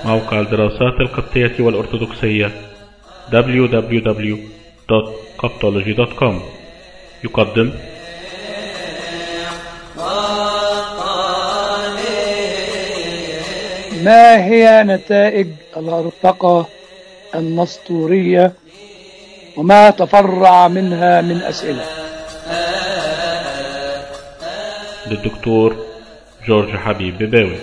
موقع الدراسات القبطية والأرثوذكسية www.coptology.com يقدم ما هي نتائج الهرطقة النسطورية وما تفرع منها من أسئلة للدكتور جورج حبيب بباوي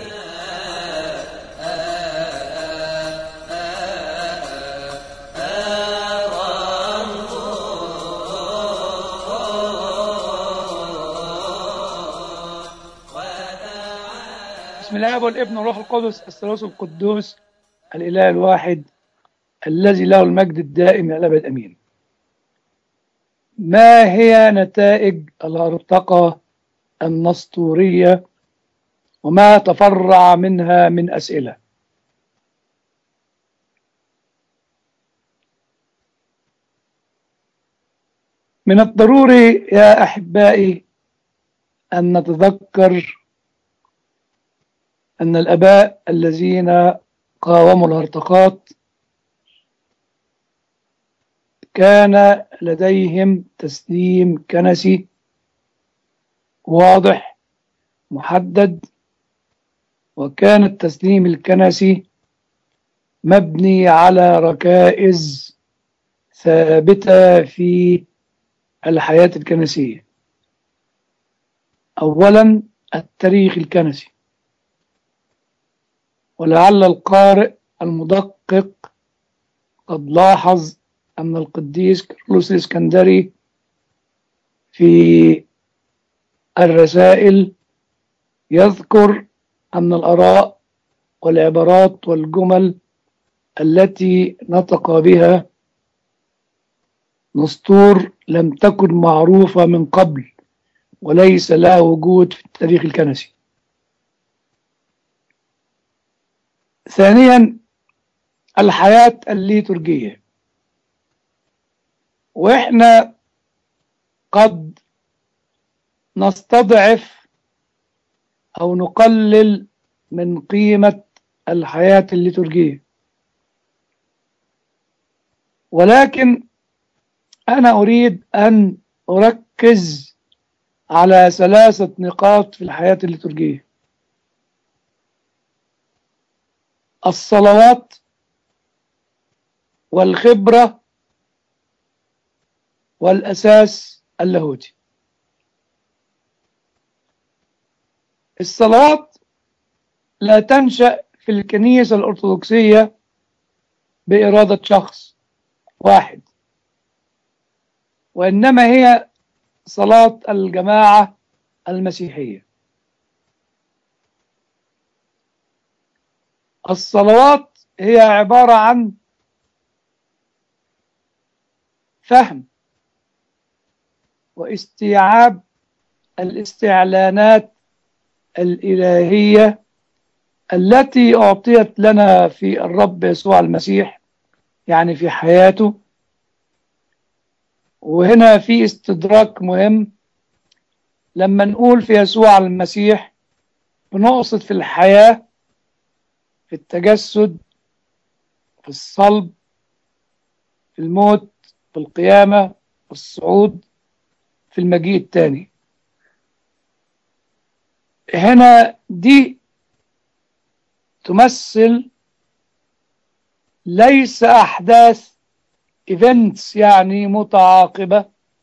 بسم الله والابن والروح القدس الثالوث القدوس الإله الواحد الذي له المجد الدائم إلى الأبد أمين ما هي نتائج الهرطقة النسطورية وما تفرع منها من أسئلة من الضروري يا أحبائي أن نتذكر أن الأباء الذين قاوموا الهرطقات كان لديهم تسليم كنسي واضح محدد وكان التسليم الكنسي مبني على ركائز ثابتة في الحياة الكنسية أولا التاريخ الكنسي ولعل القارئ المدقق قد لاحظ أن القديس كارلوس الإسكندري في الرسائل يذكر أن الآراء والعبارات والجمل التي نطق بها نسطور لم تكن معروفة من قبل وليس لها وجود في التاريخ الكنسي ثانيا الحياة الليتورجية واحنا قد نستضعف او نقلل من قيمة الحياة الليتورجية ولكن انا اريد ان اركز على ثلاثة نقاط في الحياة الليتورجية الصلوات والخبرة والأساس اللاهوتي الصلوات لا تنشأ في الكنيسة الأرثوذكسية بإرادة شخص واحد وإنما هي صلاة الجماعة المسيحية الصلوات هي عبارة عن فهم واستيعاب الاستعلانات الإلهية التي أعطيت لنا في الرب يسوع المسيح يعني في حياته وهنا في استدراك مهم لما نقول في يسوع المسيح بنقصد في الحياة في التجسد في الصلب في الموت في القيامة في الصعود في المجيء الثاني هنا دي تمثل ليس أحداث ايفنتس يعني متعاقبة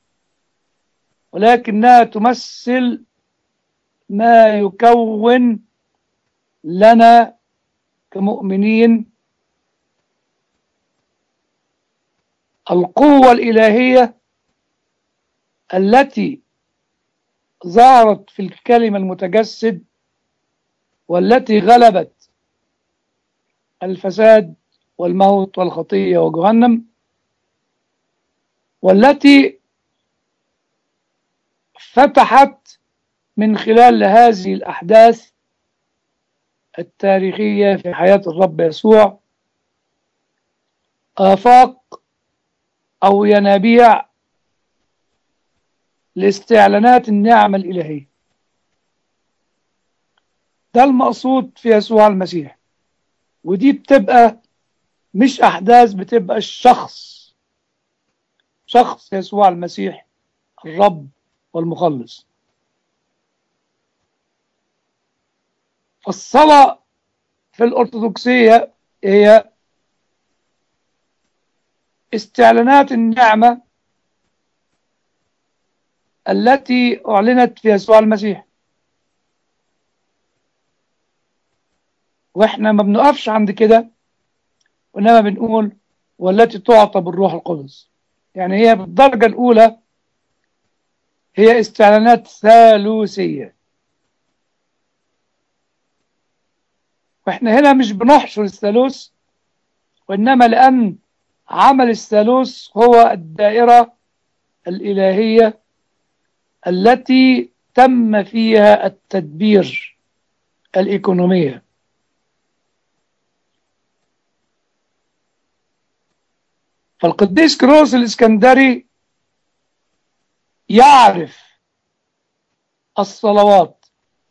ولكنها تمثل ما يكون لنا كمؤمنين القوة الإلهية التي ظهرت في الكلمة المتجسد والتي غلبت الفساد والموت والخطية وجهنم والتي فتحت من خلال هذه الأحداث التاريخية في حياة الرب يسوع آفاق أو ينابيع لاستعلانات النعمة الإلهية ده المقصود في يسوع المسيح ودي بتبقى مش أحداث بتبقى الشخص شخص يسوع المسيح الرب والمخلص فالصلاة في الأرثوذكسية هي استعلانات النعمة التي أعلنت في يسوع المسيح وإحنا ما بنقفش عند كده وإنما بنقول والتي تعطى بالروح القدس يعني هي بالدرجة الأولى هي استعلانات ثالوثية واحنا هنا مش بنحشر الثالوث وإنما لأن عمل الثالوث هو الدائرة الإلهية التي تم فيها التدبير الإيكونومية فالقديس كروس الإسكندري يعرف الصلوات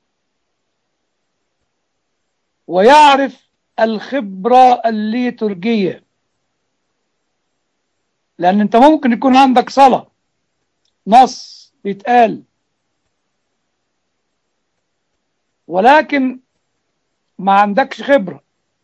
ويعرف الخبرة الليتورجية لأن أنت ممكن يكون عندك صلاة نص بيتقال ولكن ما عندكش خبرة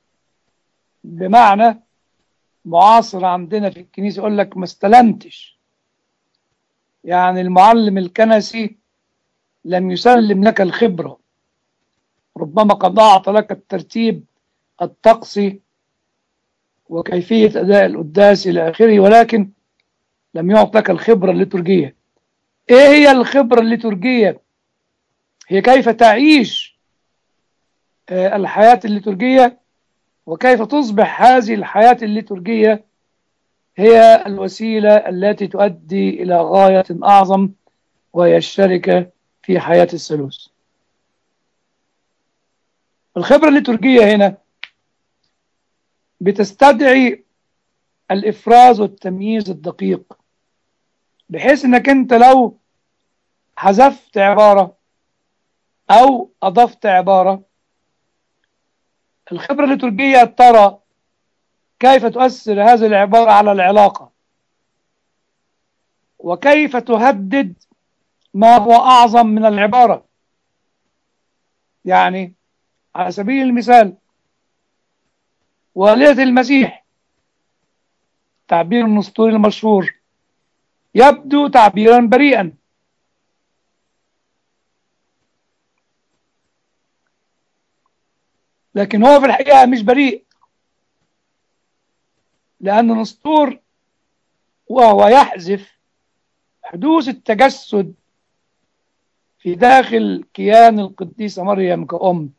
بمعنى معاصر عندنا في الكنيسة يقول لك ما استلمتش يعني المعلم الكنسي لم يسلم لك الخبرة ربما قد أعطى لك الترتيب الطقسي وكيفية أداء القداس إلى آخره ولكن لم يعط لك الخبرة الليتورجية إيه هي الخبرة الليتورجية هي كيف تعيش الحياة الليتورجية وكيف تصبح هذه الحياة الليتورجية هي الوسيلة التي تؤدي إلى غاية أعظم وهي الشركة في حياة الثالوث الخبرة الليتورجية هنا بتستدعي الإفراز والتمييز الدقيق بحيث انك انت لو حذفت عبارة او اضفت عبارة الخبرة الليتورجية ترى كيف تؤثر هذه العبارة على العلاقة وكيف تهدد ما هو أعظم من العبارة يعني على سبيل المثال والدة المسيح تعبير النسطوري المشهور يبدو تعبيرا بريئا لكن هو في الحقيقة مش بريء لأن نسطور وهو يحذف حدوث التجسد في داخل كيان القديسة مريم كأم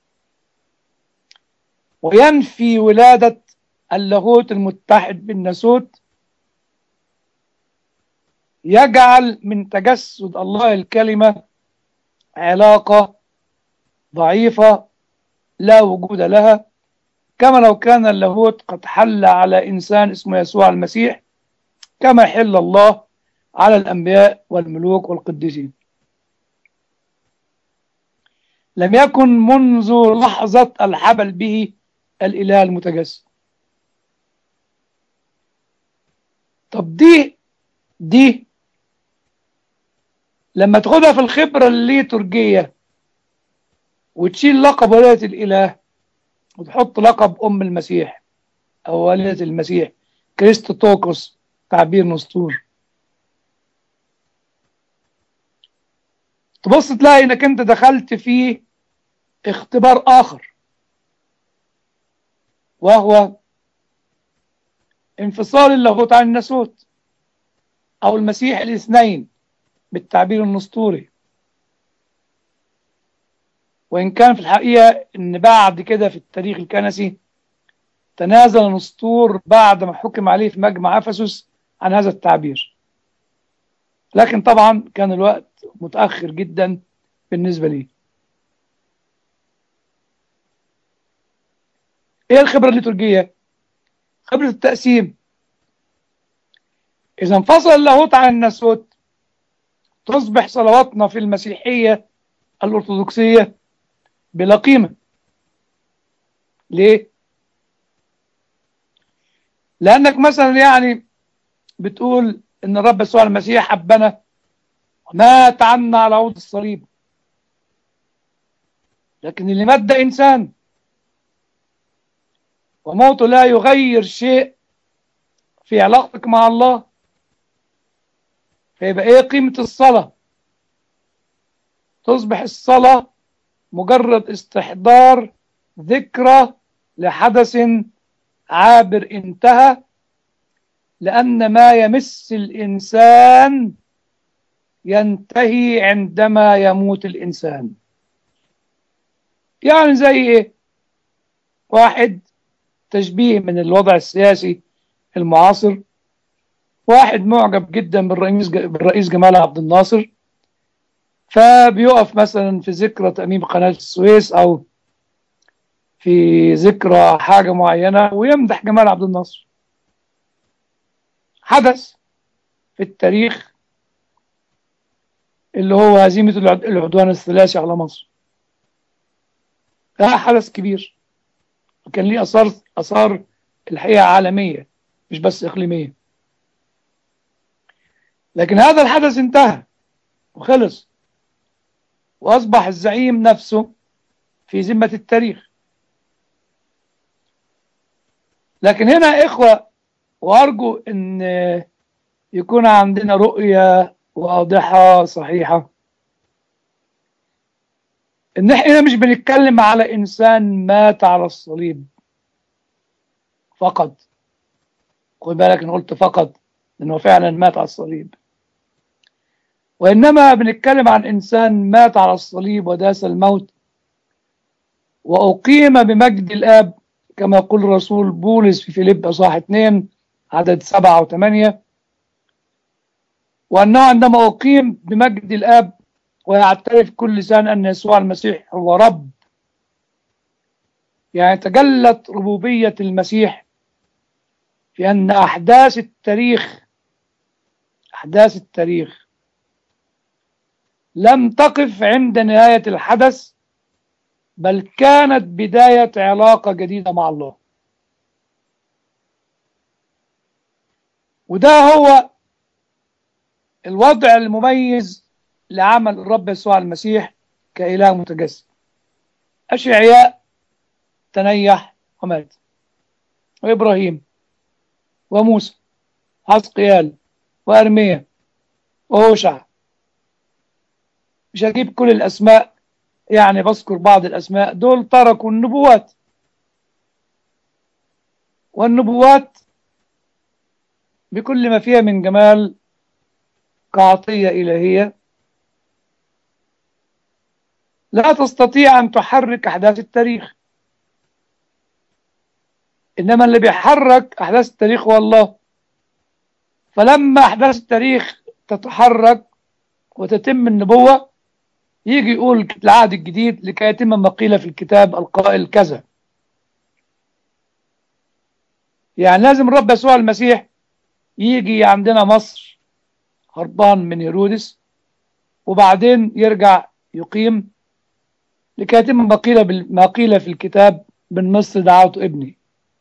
وينفي ولادة اللاهوت المتحد بالناسوت يجعل من تجسد الله الكلمة علاقة ضعيفة لا وجود لها كما لو كان اللاهوت قد حل على إنسان اسمه يسوع المسيح كما حل الله على الأنبياء والملوك والقديسين لم يكن منذ لحظة الحبل به الإله المتجسد طب دي دي لما تاخدها في الخبرة الليتورجية وتشيل لقب ولادة الإله وتحط لقب أم المسيح أو والدة المسيح كريستوتوكوس تعبير نسطور تبص تلاقي انك انت دخلت في اختبار اخر وهو انفصال اللاهوت عن الناسوت او المسيح الاثنين بالتعبير النسطوري وان كان في الحقيقه ان بعد كده في التاريخ الكنسي تنازل نسطور بعد ما حكم عليه في مجمع افسس عن هذا التعبير لكن طبعا كان الوقت متاخر جدا بالنسبه لي ايه الخبره الليتورجيه خبره التقسيم اذا انفصل اللاهوت عن الناسوت تصبح صلواتنا في المسيحيه الارثوذكسيه بلا قيمه ليه لأنك مثلا يعني بتقول إن الرب يسوع المسيح حبنا ومات عنا على عود الصليب لكن اللي مات ده إنسان وموته لا يغير شيء في علاقتك مع الله فيبقى ايه قيمة الصلاة تصبح الصلاة مجرد استحضار ذكرى لحدث عابر انتهى لأن ما يمس الإنسان ينتهي عندما يموت الإنسان يعني زي إيه واحد تشبيه من الوضع السياسي المعاصر واحد معجب جدا بالرئيس بالرئيس جمال عبد الناصر فبيقف مثلا في ذكرى تأميم قناة السويس أو في ذكرى حاجة معينة ويمدح جمال عبد الناصر حدث في التاريخ اللي هو هزيمة العدوان الثلاثي على مصر ده حدث كبير وكان ليه أثار أثار الحقيقة عالمية مش بس إقليمية لكن هذا الحدث انتهى وخلص وأصبح الزعيم نفسه في ذمة التاريخ لكن هنا إخوة وأرجو أن يكون عندنا رؤية واضحة صحيحة ان احنا مش بنتكلم على انسان مات على الصليب فقط خد بالك انا قلت فقط لانه فعلا مات على الصليب وانما بنتكلم عن انسان مات على الصليب وداس الموت واقيم بمجد الاب كما يقول الرسول بولس في فيليب اصحاح 2 عدد سبعة وثمانية وأنه عندما أقيم بمجد الآب ويعترف كل لسان أن يسوع المسيح هو رب يعني تجلت ربوبية المسيح في أن أحداث التاريخ أحداث التاريخ لم تقف عند نهاية الحدث بل كانت بداية علاقة جديدة مع الله وده هو الوضع المميز لعمل الرب يسوع المسيح كإله متجسد أشعياء تنيح ومات وإبراهيم وموسى حسقيال وأرميا وهوشع مش هجيب كل الأسماء يعني بذكر بعض الأسماء دول تركوا النبوات والنبوات بكل ما فيها من جمال كعطية إلهية لا تستطيع أن تحرك أحداث التاريخ إنما اللي بيحرك أحداث التاريخ هو الله فلما أحداث التاريخ تتحرك وتتم النبوة يجي يقول العهد الجديد لكي يتم ما قيل في الكتاب القائل كذا يعني لازم الرب يسوع المسيح يجي عندنا مصر هربان من هيرودس وبعدين يرجع يقيم لكي يتم ما قيل ما قيل في الكتاب من مصر دعوت ابني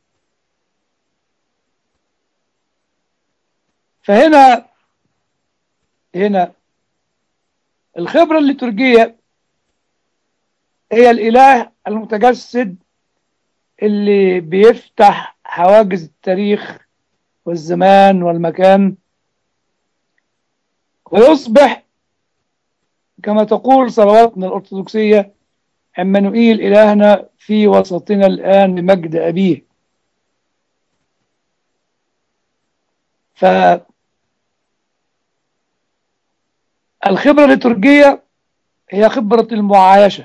فهنا هنا الخبرة الليتورجية هي الإله المتجسد اللي بيفتح حواجز التاريخ والزمان والمكان ويصبح كما تقول صلواتنا الأرثوذكسية عمانوئيل إلهنا في وسطنا الآن بمجد أبيه ف الخبرة الليتورجية هي خبرة المعايشة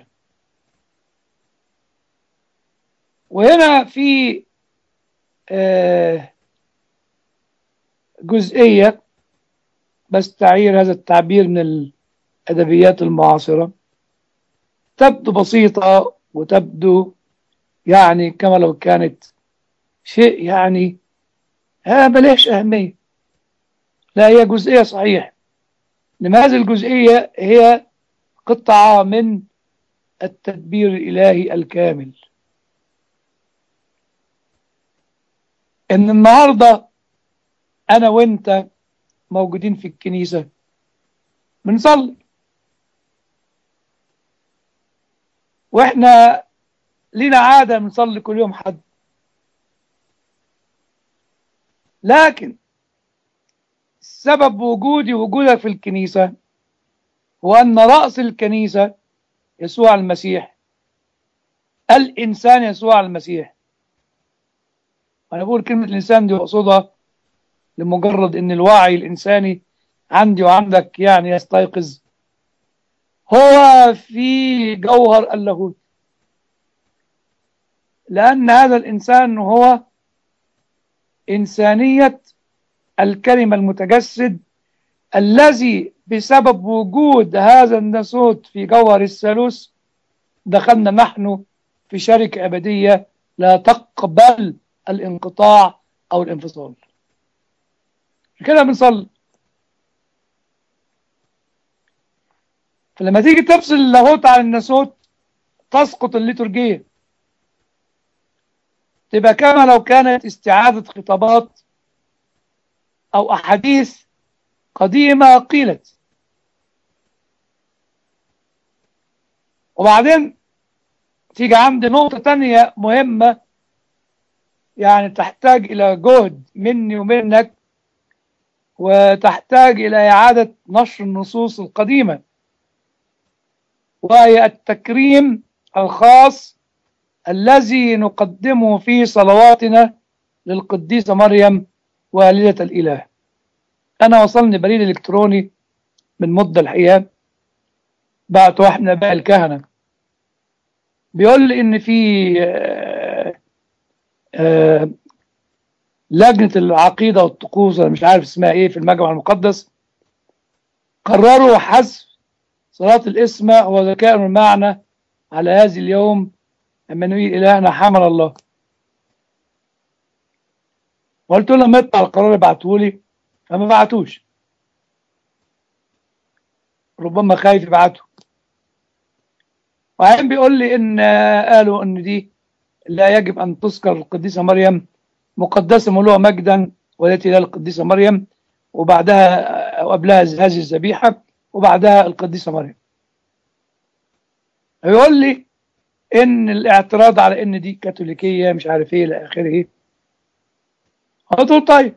وهنا في جزئية بستعير هذا التعبير من الأدبيات المعاصرة تبدو بسيطة وتبدو يعني كما لو كانت شيء يعني ها مليش أهمية لا هي جزئية صحيح إنما هذه الجزئية هي قطعة من التدبير الإلهي الكامل ان النهارده انا وانت موجودين في الكنيسه بنصلي واحنا لينا عاده بنصلي كل يوم حد لكن سبب وجودي وجودك في الكنيسه هو ان راس الكنيسه يسوع المسيح الانسان يسوع المسيح انا بقول كلمه الانسان دي اقصدها لمجرد ان الوعي الانساني عندي وعندك يعني يستيقظ هو في جوهر اللاهوت لان هذا الانسان هو انسانيه الكلمه المتجسد الذي بسبب وجود هذا الناسوت في جوهر الثالوث دخلنا نحن في شركه ابديه لا تقبل الانقطاع او الانفصال كده بنصلي فلما تيجي تفصل اللاهوت عن الناسوت تسقط الليتورجية تبقى كما لو كانت استعادة خطابات أو أحاديث قديمة قيلت وبعدين تيجي عند نقطة تانية مهمة يعني تحتاج إلى جهد مني ومنك وتحتاج إلى إعادة نشر النصوص القديمة وهي التكريم الخاص الذي نقدمه في صلواتنا للقديسة مريم والدة الإله أنا وصلني بريد إلكتروني من مدة الحقيقة بعت واحد من آباء الكهنة بيقول لي إن في آه آه لجنة العقيدة والطقوس أنا مش عارف اسمها إيه في المجمع المقدس قرروا حذف صلاة الإسمة هو ذكاء المعنى على هذه اليوم أمانويل إلهنا حمل الله وقلت له لما يطلع القرار ابعته لي فما بعتوش ربما خايف يبعته وعين بيقول لي ان قالوا ان دي لا يجب ان تذكر القديسه مريم مقدسه ملوءه مجدا والتي لا القديسه مريم وبعدها او قبلها هذه الذبيحه وبعدها القديسه مريم يقول لي ان الاعتراض على ان دي كاثوليكيه مش عارف ايه الى اخره قلت له طيب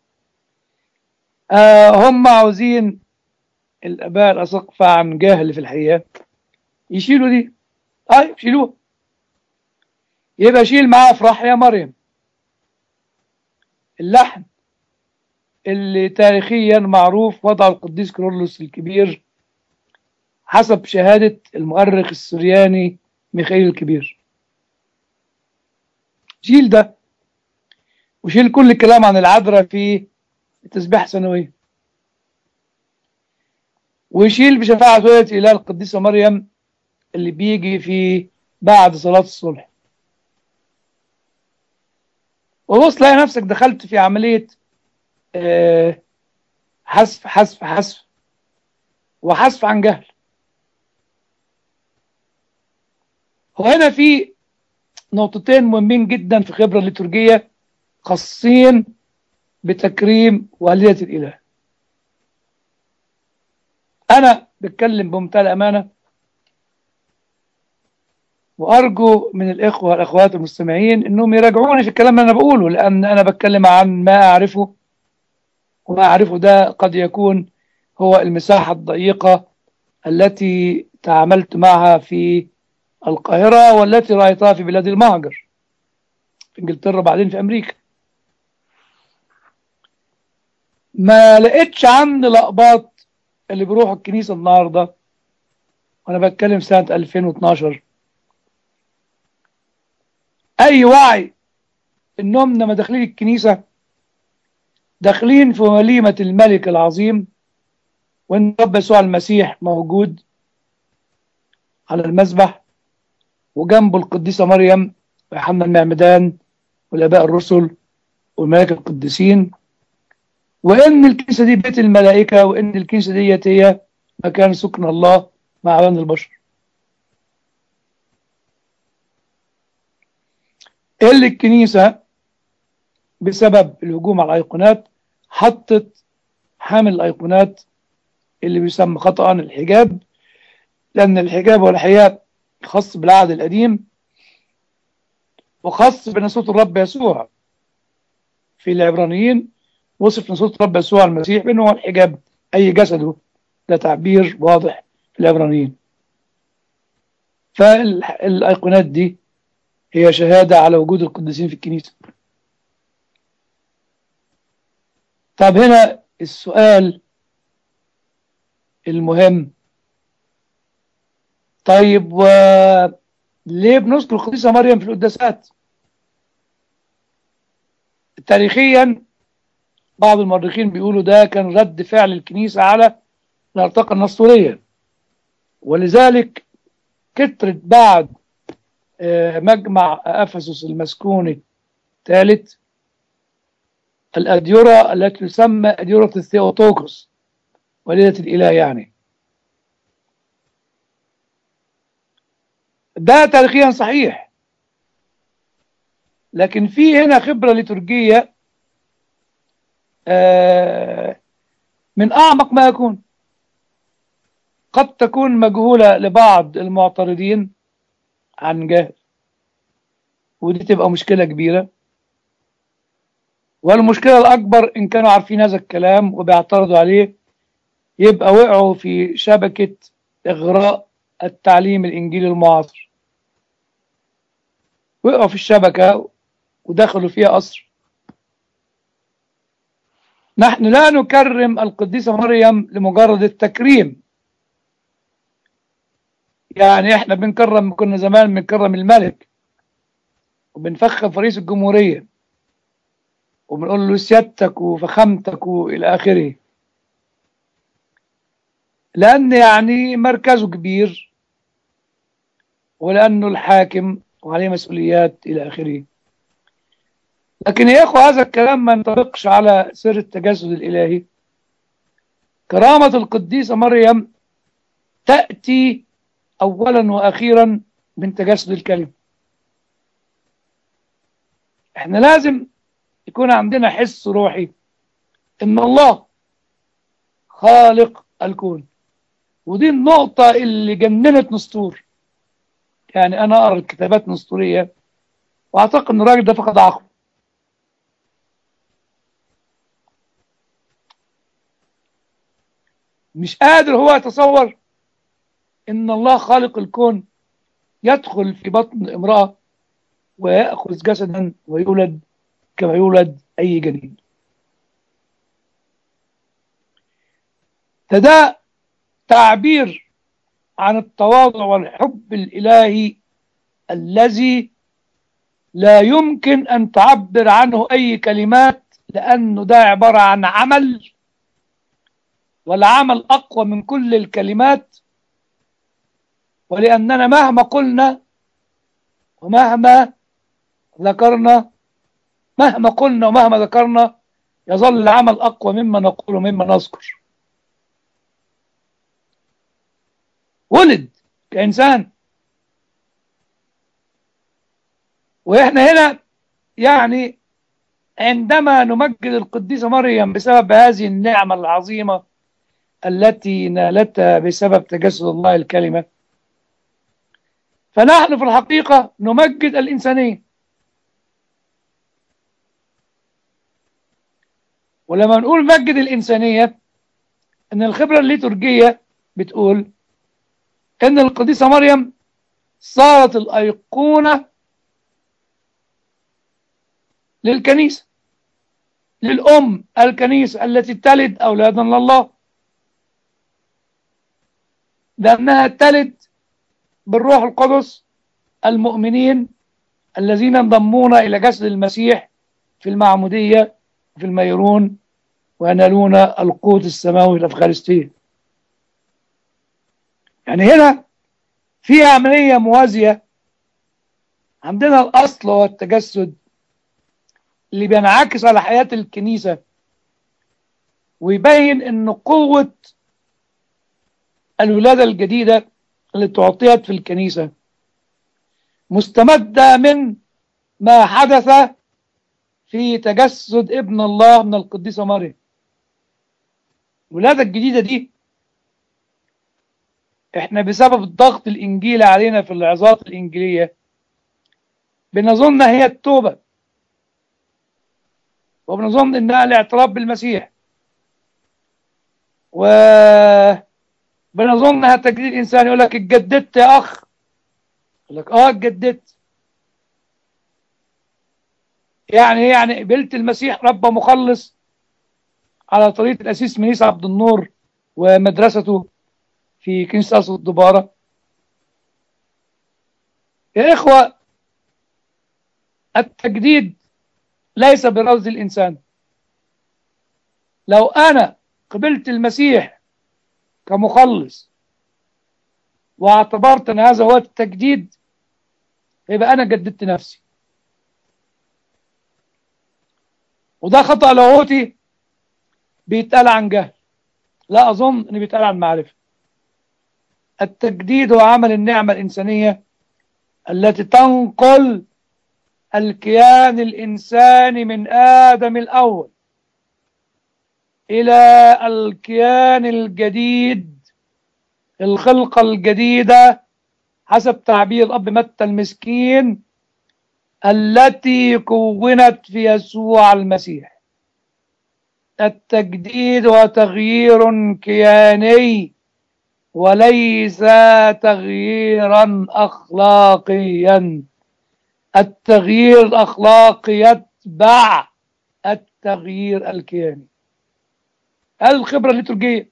آه هم عاوزين الاباء الاسقفه عن جهل في الحقيقه يشيلوا دي اي شيلوها يبقى شيل معاه افراح يا مريم اللحن اللي تاريخيا معروف وضع القديس كرولوس الكبير حسب شهادة المؤرخ السرياني ميخائيل الكبير شيل ده وشيل كل الكلام عن العذراء في التسبيح سنوية ويشيل بشفاعة ولدة إله القديسة مريم اللي بيجي في بعد صلاة الصلح وبص تلاقي نفسك دخلت في عملية آه حذف حذف حذف وحذف عن جهل وهنا في نقطتين مهمين جدا في الخبرة الليتورجية خاصين بتكريم والدة الإله أنا بتكلم بمنتهى الأمانة وأرجو من الإخوة والأخوات المستمعين أنهم يراجعوني في الكلام اللي أنا بقوله لأن أنا بتكلم عن ما أعرفه وما أعرفه ده قد يكون هو المساحة الضيقة التي تعاملت معها في القاهرة والتي رأيتها في بلاد المهجر في انجلترا بعدين في أمريكا ما لقيتش عند الأقباط اللي بيروحوا الكنيسة النهاردة وأنا بتكلم سنة 2012 أي وعي إنهم لما داخلين الكنيسة داخلين في وليمة الملك العظيم وإن رب يسوع المسيح موجود على المذبح وجنبه القديسة مريم ويوحنا المعمدان والآباء الرسل والملائكة القديسين وإن الكنيسة دي بيت الملائكة وإن الكنيسة ديت هي مكان سكن الله مع بني البشر اللي الكنيسة بسبب الهجوم على الايقونات حطت حامل الايقونات اللي بيسمى خطأ الحجاب لأن الحجاب هو الحقيقة خاص بالعهد القديم وخاص بنسوة الرب يسوع في العبرانيين وصف نسوة الرب يسوع المسيح بأنه هو الحجاب أي جسده ده تعبير واضح في العبرانيين فالأيقونات دي هي شهادة على وجود القديسين في الكنيسة طب هنا السؤال المهم طيب وليه بنذكر القديسة مريم في القداسات تاريخيا بعض المؤرخين بيقولوا ده كان رد فعل الكنيسة على الارتقاء النسطورية ولذلك كترت بعد مجمع أفسس المسكوني الثالث الأديرة التي تسمى أديرة الثيوتوكوس وليلة الإله يعني ده تاريخيا صحيح لكن في هنا خبرة لتركية من أعمق ما يكون قد تكون مجهولة لبعض المعترضين عن جهل ودي تبقى مشكلة كبيرة والمشكلة الأكبر إن كانوا عارفين هذا الكلام وبيعترضوا عليه يبقى وقعوا في شبكة إغراء التعليم الإنجيلي المعاصر وقعوا في الشبكة ودخلوا فيها أسر نحن لا نكرم القديسة مريم لمجرد التكريم يعني احنا بنكرم كنا زمان بنكرم الملك وبنفخم في رئيس الجمهورية وبنقول له سيادتك وفخامتك والى اخره لان يعني مركزه كبير ولانه الحاكم وعليه مسؤوليات الى اخره لكن يا اخو هذا الكلام ما ينطبقش على سر التجسد الالهي كرامة القديسة مريم تأتي اولا واخيرا من تجسد الكلمة احنا لازم يكون عندنا حس روحي ان الله خالق الكون ودي النقطة اللي جننت نسطور يعني انا اقرا الكتابات النسطورية واعتقد ان الراجل ده فقد عقله مش قادر هو يتصور ان الله خالق الكون يدخل في بطن امرأة ويأخذ جسدا ويولد كما يولد أي جنين فده تعبير عن التواضع والحب الإلهي الذي لا يمكن أن تعبر عنه أي كلمات لأنه ده عبارة عن عمل والعمل أقوى من كل الكلمات ولأننا مهما قلنا ومهما ذكرنا مهما قلنا ومهما ذكرنا يظل العمل أقوى مما نقول ومما نذكر ولد كإنسان وإحنا هنا يعني عندما نمجد القديسة مريم بسبب هذه النعمة العظيمة التي نالتها بسبب تجسد الله الكلمة فنحن في الحقيقة نمجد الإنسانية ولما نقول مجد الإنسانية إن الخبرة الليتورجية بتقول إن القديسة مريم صارت الأيقونة للكنيسة للأم الكنيسة التي تلد أولادا لله لأنها تلد بالروح القدس المؤمنين الذين انضمون إلى جسد المسيح في المعمودية في الميرون وينالون القوت السماوي الأفغانستين يعني هنا في عملية موازية عندنا الأصل هو التجسد اللي بينعكس على حياة الكنيسة ويبين أن قوة الولادة الجديدة اللي تعطيت في الكنيسة مستمدة من ما حدث في تجسد ابن الله من القديسة مريم الولادة الجديدة دي احنا بسبب الضغط الانجيلي علينا في العظات الانجيلية بنظن هي التوبة وبنظن انها الاعتراف بالمسيح و بنظن انها تجديد انسان يقول لك اتجددت يا اخ يقول لك اه اتجددت يعني ايه يعني قبلت المسيح رب مخلص على طريقة الأسيس منيس عبد النور ومدرسته في كنيسة أصل الدبارة يا إخوة التجديد ليس برفض الإنسان لو أنا قبلت المسيح كمخلص واعتبرت أن هذا هو التجديد يبقى أنا جددت نفسي وده خطأ لاهوتي بيتقال عن جهل لا أظن أن بيتقال عن معرفة التجديد هو عمل النعمة الإنسانية التي تنقل الكيان الإنساني من آدم الأول إلى الكيان الجديد الخلقة الجديدة حسب تعبير الأب متى المسكين التي كونت في يسوع المسيح التجديد هو تغيير كياني وليس تغييرا أخلاقيا التغيير الأخلاقي يتبع التغيير الكياني هذه الخبرة الليتورجية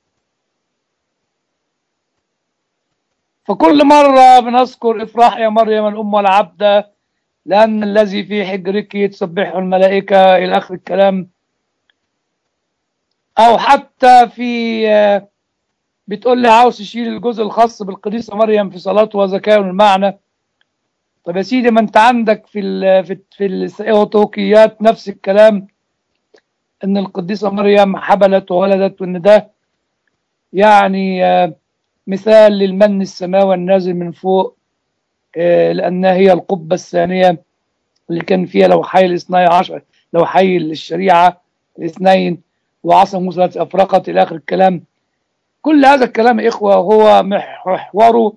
فكل مرة بنذكر إفراح يا مريم الأم والعبدة لأن الذي في حجرك تسبحه الملائكة إلى آخر الكلام أو حتى في بتقول لي عاوز تشيل الجزء الخاص بالقديسة مريم في صلاته وذكائه المعنى طب يا سيدي ما أنت عندك في ال في في الأوتوكيات نفس الكلام إن القديسة مريم حبلت وولدت وإن ده يعني مثال للمن السماوي النازل من فوق لأنها هي القبة الثانية اللي كان فيها لوحي الاثني عشر لوحي الشريعة الاثنين وعصا موسى التي أفرقت إلى آخر الكلام كل هذا الكلام يا إخوة هو محوره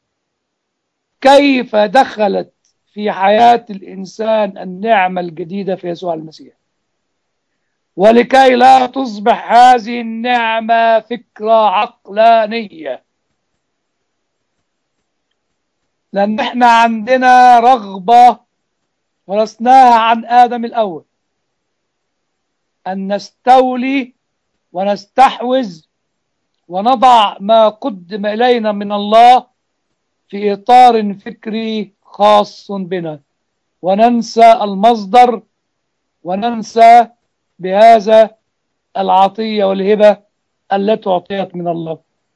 كيف دخلت في حياة الإنسان النعمة الجديدة في يسوع المسيح ولكي لا تصبح هذه النعمة فكرة عقلانية لأن احنا عندنا رغبة ورثناها عن آدم الأول أن نستولي ونستحوذ ونضع ما قدم إلينا من الله في إطار فكري خاص بنا وننسى المصدر وننسى بهذا العطية والهبة التي أعطيت من الله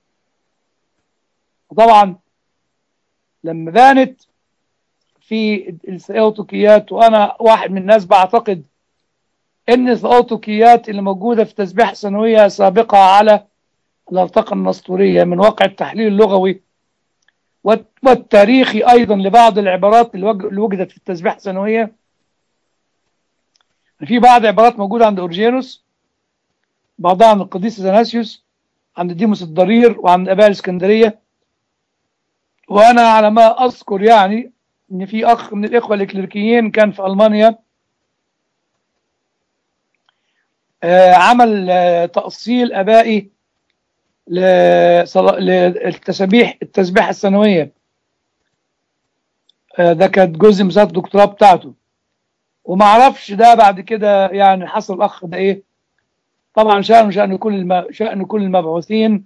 طبعا لما بانت في الثيوتوكيات وأنا واحد من الناس بعتقد ان الثيوتوكيات اللي موجودة في تسبيح سنوية سابقة على الارتقى النسطورية من واقع التحليل اللغوي والتاريخي أيضا لبعض العبارات اللي وجدت في التسبيح السنوية في بعض عبارات موجودة عند أورجينوس بعضها عند القديس اثناسيوس عند ديموس الضرير وعند آباء الإسكندرية وأنا على ما أذكر يعني إن في أخ من الإخوة الإكليريكيين كان في ألمانيا آه عمل آه تأصيل أبائي للتسابيح التسبيحة السنوية آه ده كانت جزء من الدكتوراه بتاعته وما اعرفش ده بعد كده يعني حصل الاخ ده ايه طبعا شأنه شأن كل الم... شأن كل المبعوثين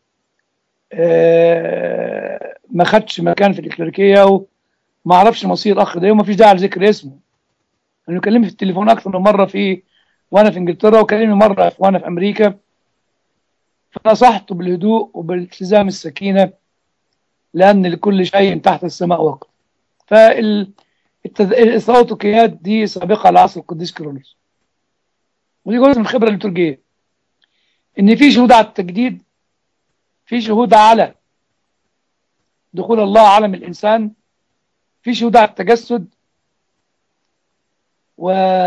آه ما خدش مكان في الإكليريكية وما اعرفش مصير الاخ ده وما فيش داعي لذكر اسمه لانه كلمني في التليفون اكثر من مره في وانا في انجلترا وكلمني مره وانا في امريكا فنصحته بالهدوء وبالالتزام السكينه لان لكل شيء تحت السماء وقت فال الثوتوكيات دي سابقة لعصر القديس كيرلس ودي جزء من الخبرة الليتورجية ان في شهود على التجديد في شهود على دخول الله عالم الانسان في شهود على التجسد و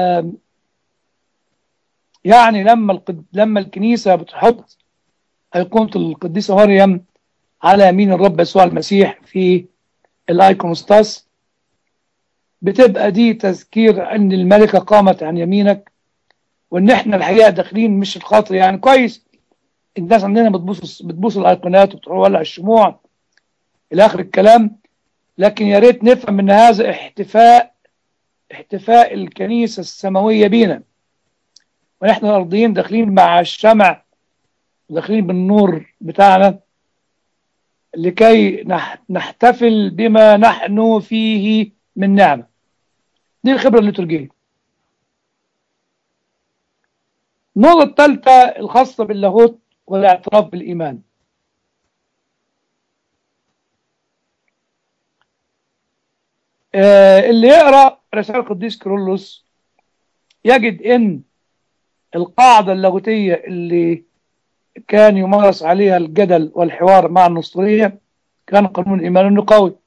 يعني لما القد... لما الكنيسة بتحط أيقونة القديسة مريم على يمين الرب يسوع المسيح في الايكونوستاس بتبقى دي تذكير ان الملكة قامت عن يمينك وان احنا الحقيقة داخلين مش الخاطر يعني كويس الناس عندنا بتبوس بتبوس الايقونات وتولع الشموع الى اخر الكلام لكن يا ريت نفهم ان هذا احتفاء احتفاء الكنيسة السماوية بينا ونحن الارضيين داخلين مع الشمع وداخلين بالنور بتاعنا لكي نحتفل بما نحن فيه من نعمة دي الخبرة الليتورجية النقطة الثالثة الخاصة باللاهوت والاعتراف بالإيمان آه اللي يقرأ رسالة القديس كيرلس يجد ان القاعدة اللاهوتية اللي كان يمارس عليها الجدل والحوار مع النصرية كان قانون الإيمان النقاوي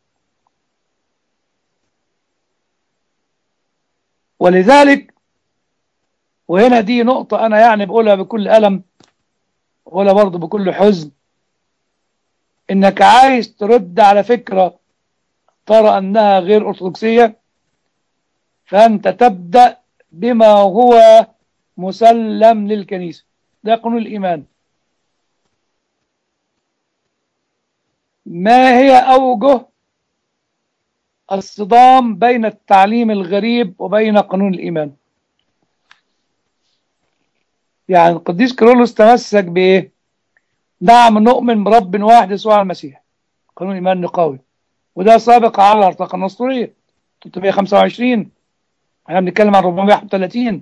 ولذلك وهنا دي نقطة أنا يعني بقولها بكل ألم بقولها برضه بكل حزن إنك عايز ترد على فكرة ترى أنها غير أرثوذكسية فأنت تبدأ بما هو مسلم للكنيسة ده قانون الإيمان ما هي أوجه الصدام بين التعليم الغريب وبين قانون الإيمان يعني القديس كيرلس تمسك بإيه نعم نؤمن برب واحد يسوع المسيح قانون الإيمان النقاوي وده سابق على الارتقاء النصرية 325 احنا بنتكلم عن 431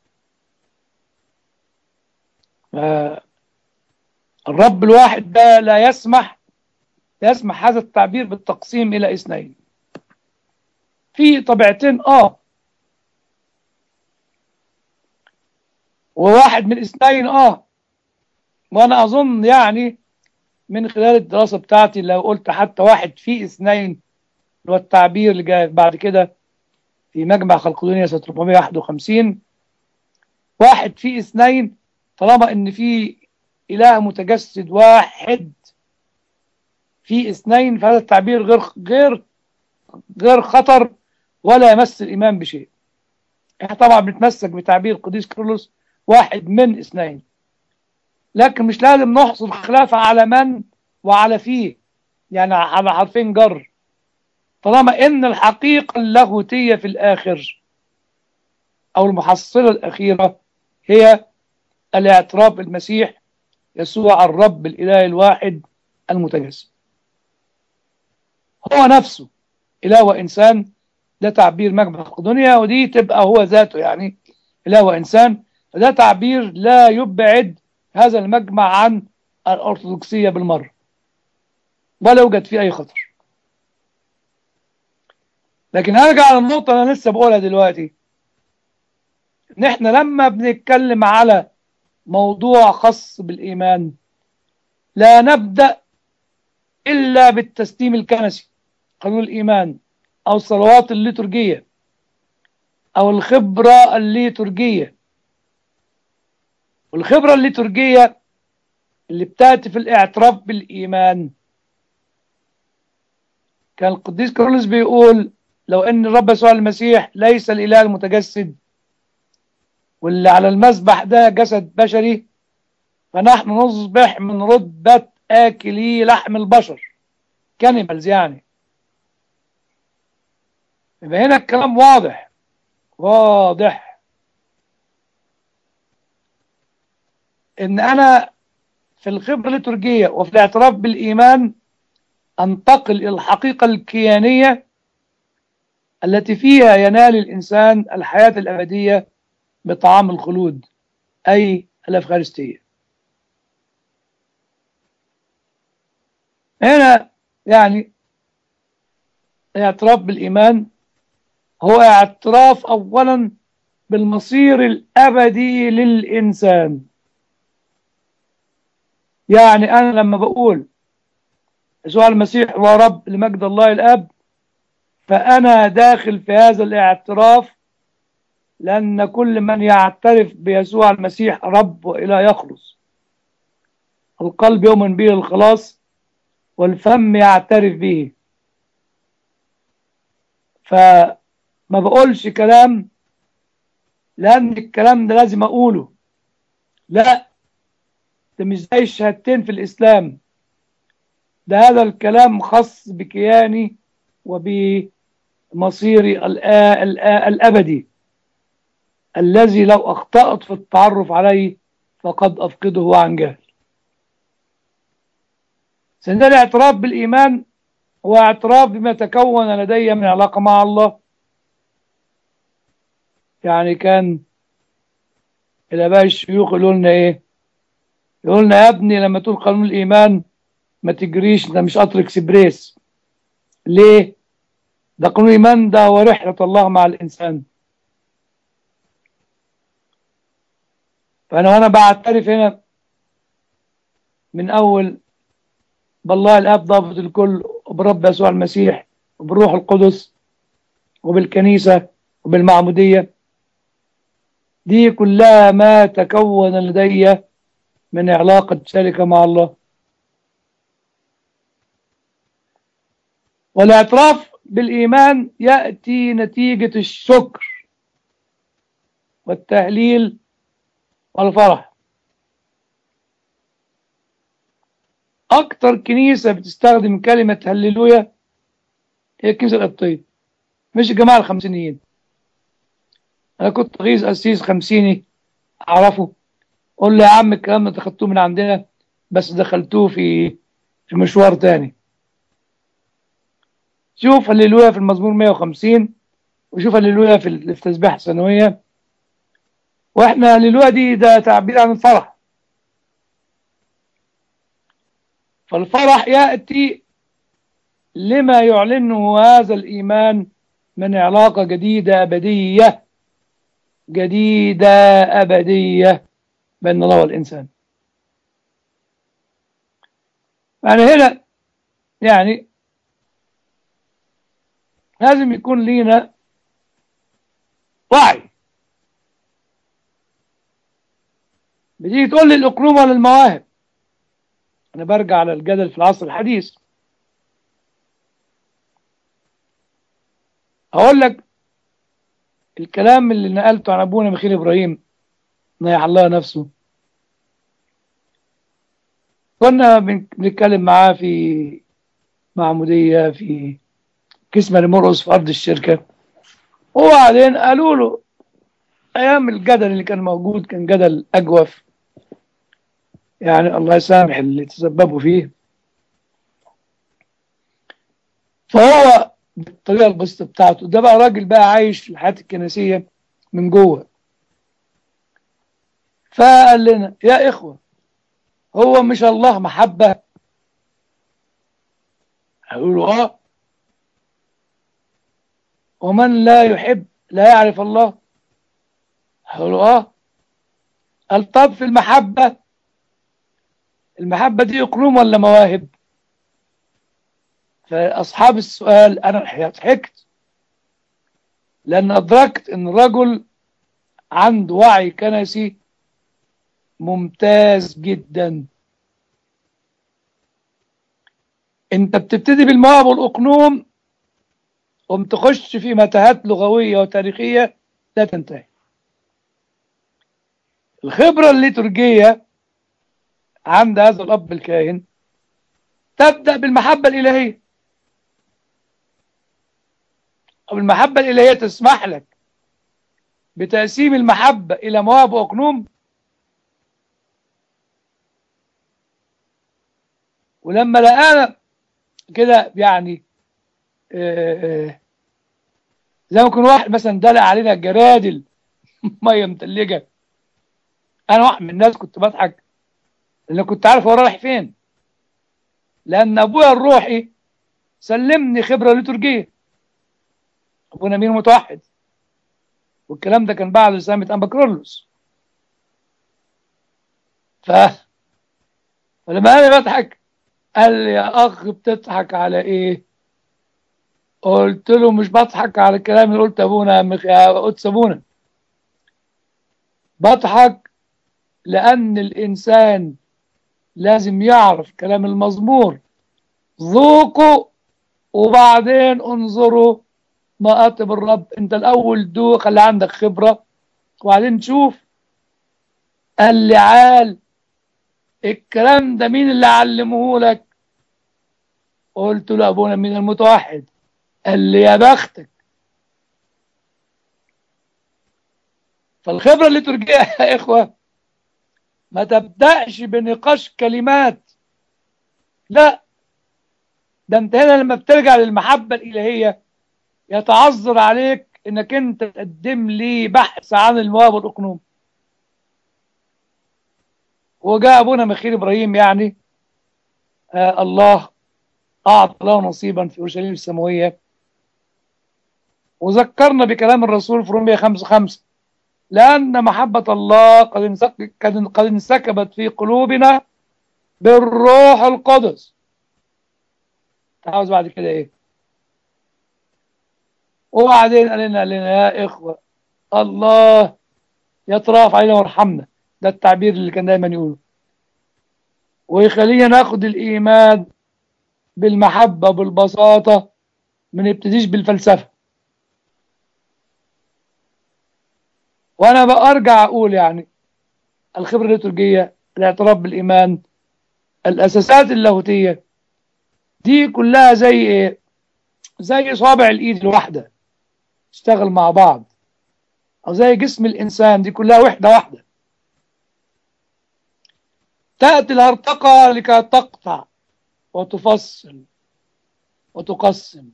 الرب الواحد ده لا يسمح لا يسمح هذا التعبير بالتقسيم إلى اثنين في طبيعتين آه وواحد من اثنين آه وأنا أظن يعني من خلال الدراسة بتاعتي لو قلت حتى واحد في اثنين هو التعبير اللي جاي بعد كده في مجمع خلقدونيا سنة 451 واحد في اثنين طالما ان في اله متجسد واحد في اثنين فهذا التعبير غير غير غير خطر ولا يمس الايمان بشيء احنا طبعا بنتمسك بتعبير القديس كيرلس واحد من اثنين لكن مش لازم نحصر خلافة على من وعلى فيه يعني على حرفين جر طالما ان الحقيقة اللاهوتية في الاخر او المحصلة الاخيرة هي الاعتراف بالمسيح يسوع الرب الاله الواحد المتجسد هو نفسه اله وانسان ده تعبير مجمع الدنيا ودي تبقى هو ذاته يعني اله وانسان فده تعبير لا يبعد هذا المجمع عن الارثوذكسيه بالمره ولا يوجد فيه اي خطر لكن هرجع للنقطه اللي انا لسه بقولها دلوقتي ان احنا لما بنتكلم على موضوع خاص بالايمان لا نبدا الا بالتسليم الكنسي قانون الايمان او الصلوات الليتورجيه او الخبره الليتورجيه والخبره الليتورجيه اللي بتاتي في الاعتراف بالايمان كان القديس كيرلس بيقول لو ان الرب يسوع المسيح ليس الاله المتجسد واللي على المذبح ده جسد بشري فنحن نصبح من رتبة آكلي لحم البشر كانيبالز يعني يبقى هنا الكلام واضح واضح ان انا في الخبرة الليتورجية وفي الاعتراف بالإيمان أنتقل إلى الحقيقة الكيانية التي فيها ينال الإنسان الحياة الأبدية بطعام الخلود أي الأفخارستية هنا يعني الاعتراف بالإيمان هو اعتراف أولا بالمصير الأبدي للإنسان يعني أنا لما بقول يسوع المسيح هو رب لمجد الله الأب فأنا داخل في هذا الاعتراف لأن كل من يعترف بيسوع المسيح رب وإله يخلص القلب يؤمن به الخلاص والفم يعترف به فما بقولش كلام لأن الكلام ده لازم أقوله لا ده مش زي الشهادتين في الإسلام ده هذا الكلام خاص بكياني وبمصيري الآ- الآ- الأبدي الذي لو أخطأت في التعرف عليه فقد أفقده عن جهل سنة الاعتراف بالإيمان هو اعتراف بما تكون لدي من علاقة مع الله يعني كان الآباء الشيوخ يقولوا لنا إيه يقولوا لنا يا ابني لما تقول قانون الإيمان ما تجريش ده مش قطر اكسبريس ليه ده قانون الإيمان ده هو رحلة الله مع الإنسان فأنا وأنا بعترف هنا من أول بالله الآب ضابط الكل وبرب يسوع المسيح وبالروح القدس وبالكنيسة وبالمعمودية دي كلها ما تكون لدي من علاقة شركة مع الله والاعتراف بالإيمان يأتي نتيجة الشكر والتهليل والفرح أكتر كنيسة بتستخدم كلمة هللويا هي الكنيسة القبطية مش الجماعة الخمسينيين أنا كنت رئيس أسيس خمسيني أعرفه قول لي يا عم الكلام ده خدتوه من عندنا بس دخلتوه في في مشوار تاني شوف هللويا في المزمور 150 وشوف هللويا في ال- في التسبيحة السنوية واحنا هللويا دي ده تعبير عن الفرح فالفرح يأتي لما يعلنه هذا الإيمان من علاقة جديدة أبدية جديدة أبدية بين الله والإنسان يعني هنا يعني لازم يكون لينا وعي بتيجي تقول لي الأقلوم ولا المواهب أنا برجع على الجدل في العصر الحديث هقول لك الكلام اللي نقلته عن أبونا ميخيل إبراهيم نيح الله نفسه كنا بن- بنتكلم معاه في معمودية في كسمة لمرقص في أرض الشركة وبعدين قالوا له أيام الجدل اللي كان موجود كان جدل أجوف يعني الله يسامح اللي تسببوا فيه فهو بالطريقة البسيطة بتاعته ده بقى راجل بقى عايش الحياة الكنسية من جوه فقال لنا يا إخوة هو مش الله محبة هيقولوا آه ومن لا يحب لا يعرف الله هيقولوا آه قال طب في المحبة المحبة دي أقلوم ولا مواهب فأصحاب السؤال أنا ضحكت لأن أدركت أن الرجل عنده وعي كنسي ممتاز جدا انت بتبتدي بالمواهب والأقنوم قم تخش في متاهات لغوية وتاريخية لا تنتهي الخبرة الليتورجية عند هذا الأب الكاهن تبدأ بالمحبة الإلهية أو المحبة الإلهية تسمح لك بتقسيم المحبة إلى مواهب وأقنوم ولما لقانا كده يعني آه، آه، زي ما يكون واحد مثلا دلق علينا جرادل ميه متلجه انا واحد من الناس كنت بضحك لان كنت عارف هو رايح فين لان ابويا الروحي سلمني خبره ليتورجيه ابونا مين متوحد والكلام ده كان بعد رسالة أنبا كرولوس ف فلما أنا بضحك قال لي يا أخ بتضحك على إيه؟ قلت له مش بضحك على الكلام اللي قلت أبونا يا مخ- يا قدس أبونا بضحك لأن الإنسان لازم يعرف كلام المزمور ذوقوا وبعدين انظروا ما أطب الرب انت الأول دوق خلي عندك خبرة وبعدين تشوف قال لي عال الكلام ده مين اللي علمه لك قلت له أبونا من المتوحد قال لي يا بختك فالخبرة اللي ترجعها يا إخوة ما تبدأش بنقاش كلمات لا ده انت هنا لما بترجع للمحبة الإلهية يتعذر عليك انك انت تقدم لي بحث عن المواب والأقنوم وجاء أبونا مخير إبراهيم يعني آه الله أعطى له نصيبا في أورشليم السماوية وذكرنا بكلام الرسول في رومية 5 5 لأن محبة الله قد انسك- قد قد انسكبت في قلوبنا بالروح القدس عاوز بعد كده ايه وبعدين قال لنا قال لنا يا إخوة الله يترافع علينا ويرحمنا ده التعبير اللي كان دايما يقوله ويخلينا ناخد الإيمان بالمحبة بالبساطة ما نبتديش بالفلسفة وأنا بقى أرجع أقول يعني الخبرة الليتورجية الاعتراف بالإيمان الأساسات اللاهوتية دي كلها زي إيه؟ زي صابع الإيد الواحدة تشتغل مع بعض أو زي جسم الإنسان دي كلها وحدة واحدة تأتي الهرطقة لكي تقطع وتفصل وتقسم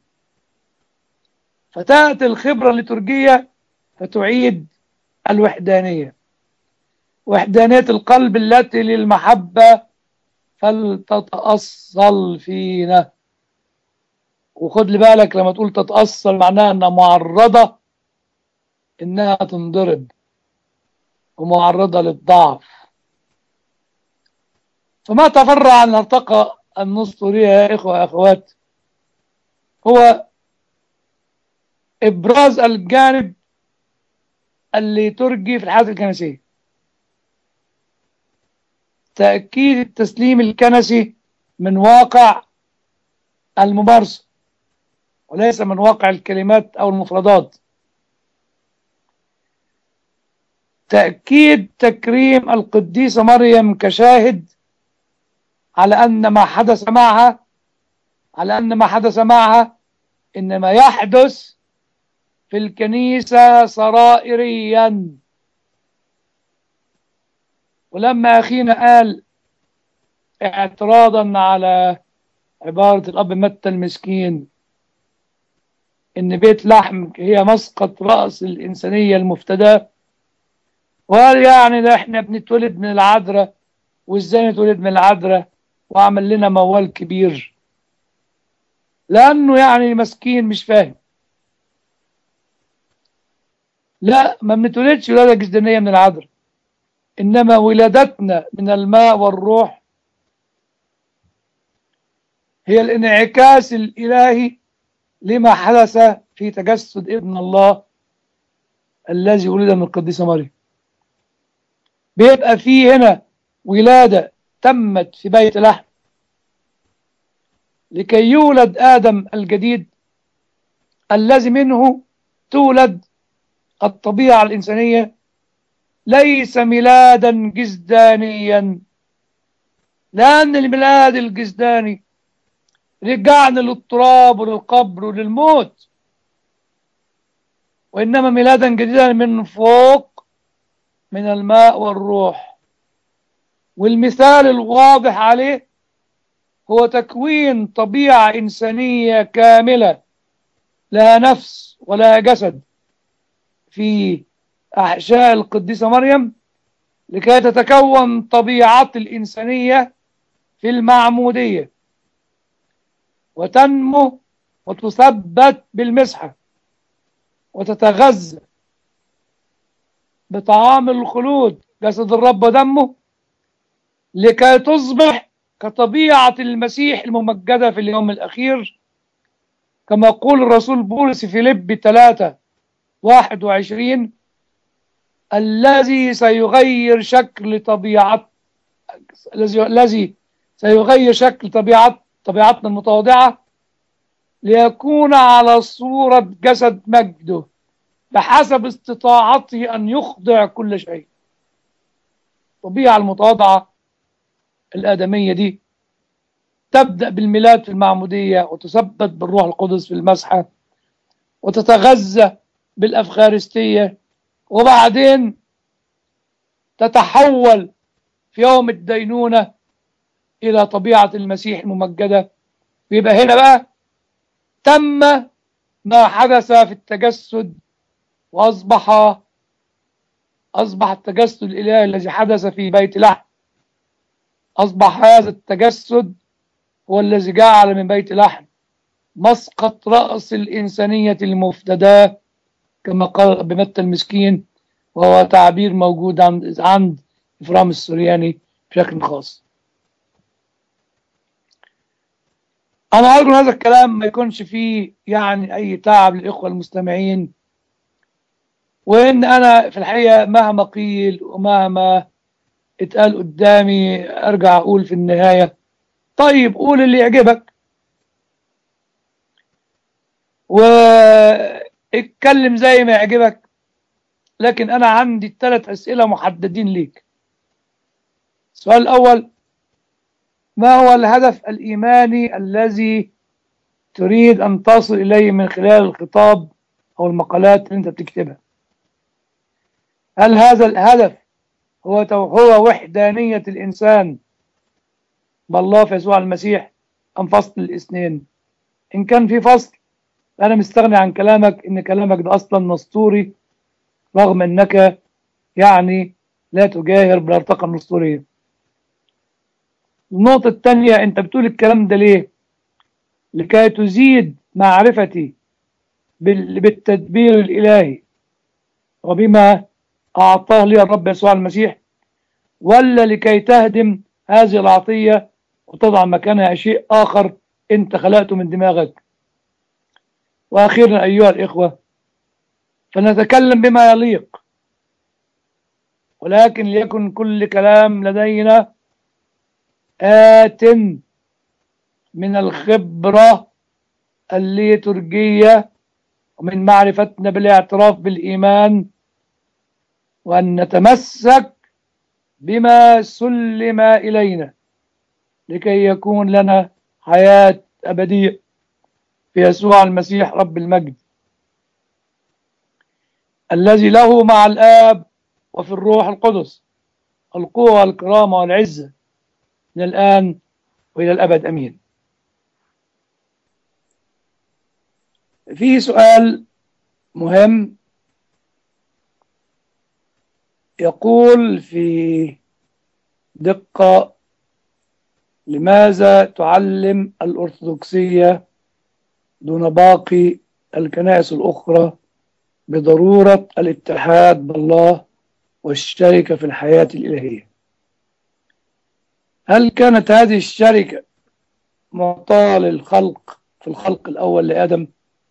فتأتي الخبرة الليتورجية فتعيد الوحدانية وحدانية القلب التي للمحبة فلتتأصل فينا وخد لي بالك لما تقول تتأصل معناها انها معرضة انها تنضرب ومعرضة للضعف فما تفرع عن الارتقى النسطورية يا إخوة يا أخوات هو إبراز الجانب اللي ترجي في الحياة الكنسية تأكيد التسليم الكنسي من واقع الممارسة وليس من واقع الكلمات أو المفردات تأكيد تكريم القديسة مريم كشاهد على أن ما حدث معها على أن ما حدث معها إنما يحدث في الكنيسة سرائريا ولما أخينا قال اعتراضا على عبارة الأب متى المسكين إن بيت لحم هي مسقط رأس الإنسانية المفتدى وقال يعني ده إحنا بنتولد من العذراء وإزاي نتولد من العذراء وعمل لنا موال كبير لأنه يعني مسكين مش فاهم لا ما بنتولدش ولادة جسدانية من العذراء إنما ولادتنا من الماء والروح هي الانعكاس الإلهي لما حدث في تجسد ابن الله الذي ولد من القديسة مريم بيبقى فيه هنا ولادة تمت في بيت لحم لكي يولد آدم الجديد الذي منه تولد الطبيعة الإنسانية ليس ميلادا جسدانيا لأن الميلاد الجسداني رجعنا للتراب وللقبر وللموت وإنما ميلادا جديدا من فوق من الماء والروح والمثال الواضح عليه هو تكوين طبيعة إنسانية كاملة لها نفس ولا جسد في أحشاء القديسة مريم لكي تتكون طبيعة الإنسانية في المعمودية وتنمو وتثبت بالمسحة وتتغذى بطعام الخلود جسد الرب ودمه لكي تصبح كطبيعة المسيح الممجدة في اليوم الأخير كما يقول الرسول بولس في لب 3 21 الذي سيغير شكل طبيعة الذي الذي سيغير شكل طبيعة طبيعتنا المتواضعة ليكون على صورة جسد مجده بحسب استطاعته أن يخضع كل شيء الطبيعة المتواضعة الآدمية دي تبدأ بالميلاد في المعمودية وتثبت بالروح القدس في المسحة وتتغذى بالأفخارستية وبعدين تتحول في يوم الدينونة إلى طبيعة المسيح الممجدة ويبقى هنا بقى تم ما حدث في التجسد وأصبح أصبح التجسد الإلهي الذي حدث في بيت لحم أصبح هذا التجسد هو الذي جعل من بيت لحم مسقط رأس الإنسانية المفتداة كما قال بمتى المسكين وهو تعبير موجود عند عند إفرام السورياني بشكل خاص أنا أرجو هذا الكلام ما يكونش فيه يعني أي تعب للإخوة المستمعين وإن أنا في الحقيقة مهما قيل ومهما اتقال قدامي أرجع أقول في النهاية طيب قول اللي يعجبك واتكلم زي ما يعجبك لكن أنا عندي ثلاث أسئلة محددين ليك السؤال الأول ما هو الهدف الإيماني الذي تريد أن تصل إليه من خلال الخطاب أو المقالات اللي أنت بتكتبها هل هذا الهدف هو هو وحدانية الإنسان بالله في يسوع المسيح أم فصل الاثنين إن كان في فصل أنا مستغني عن كلامك إن كلامك ده أصلا نسطوري رغم أنك يعني لا تجاهر بالارتقاء النسطورية النقطة الثانية أنت بتقول الكلام ده ليه لكي تزيد معرفتي بالتدبير الإلهي وبما أعطاه لي الرب يسوع المسيح ولا لكي تهدم هذه العطية وتضع مكانها شيء آخر أنت خلقته من دماغك وأخيرا أيها الإخوة فنتكلم بما يليق ولكن ليكن كل كلام لدينا آت من الخبرة الليترجية ومن معرفتنا بالاعتراف بالإيمان وأن نتمسك بما سلم إلينا لكي يكون لنا حياة أبدية في يسوع المسيح رب المجد الذي له مع الآب وفي الروح القدس القوة والكرامة والعزة من الآن وإلى الأبد أمين في سؤال مهم يقول في دقة لماذا تعلم الأرثوذكسية دون باقي الكنائس الأخرى بضرورة الاتحاد بالله والشركة في الحياة الإلهية هل كانت هذه الشركة معطاة للخلق في الخلق الأول لآدم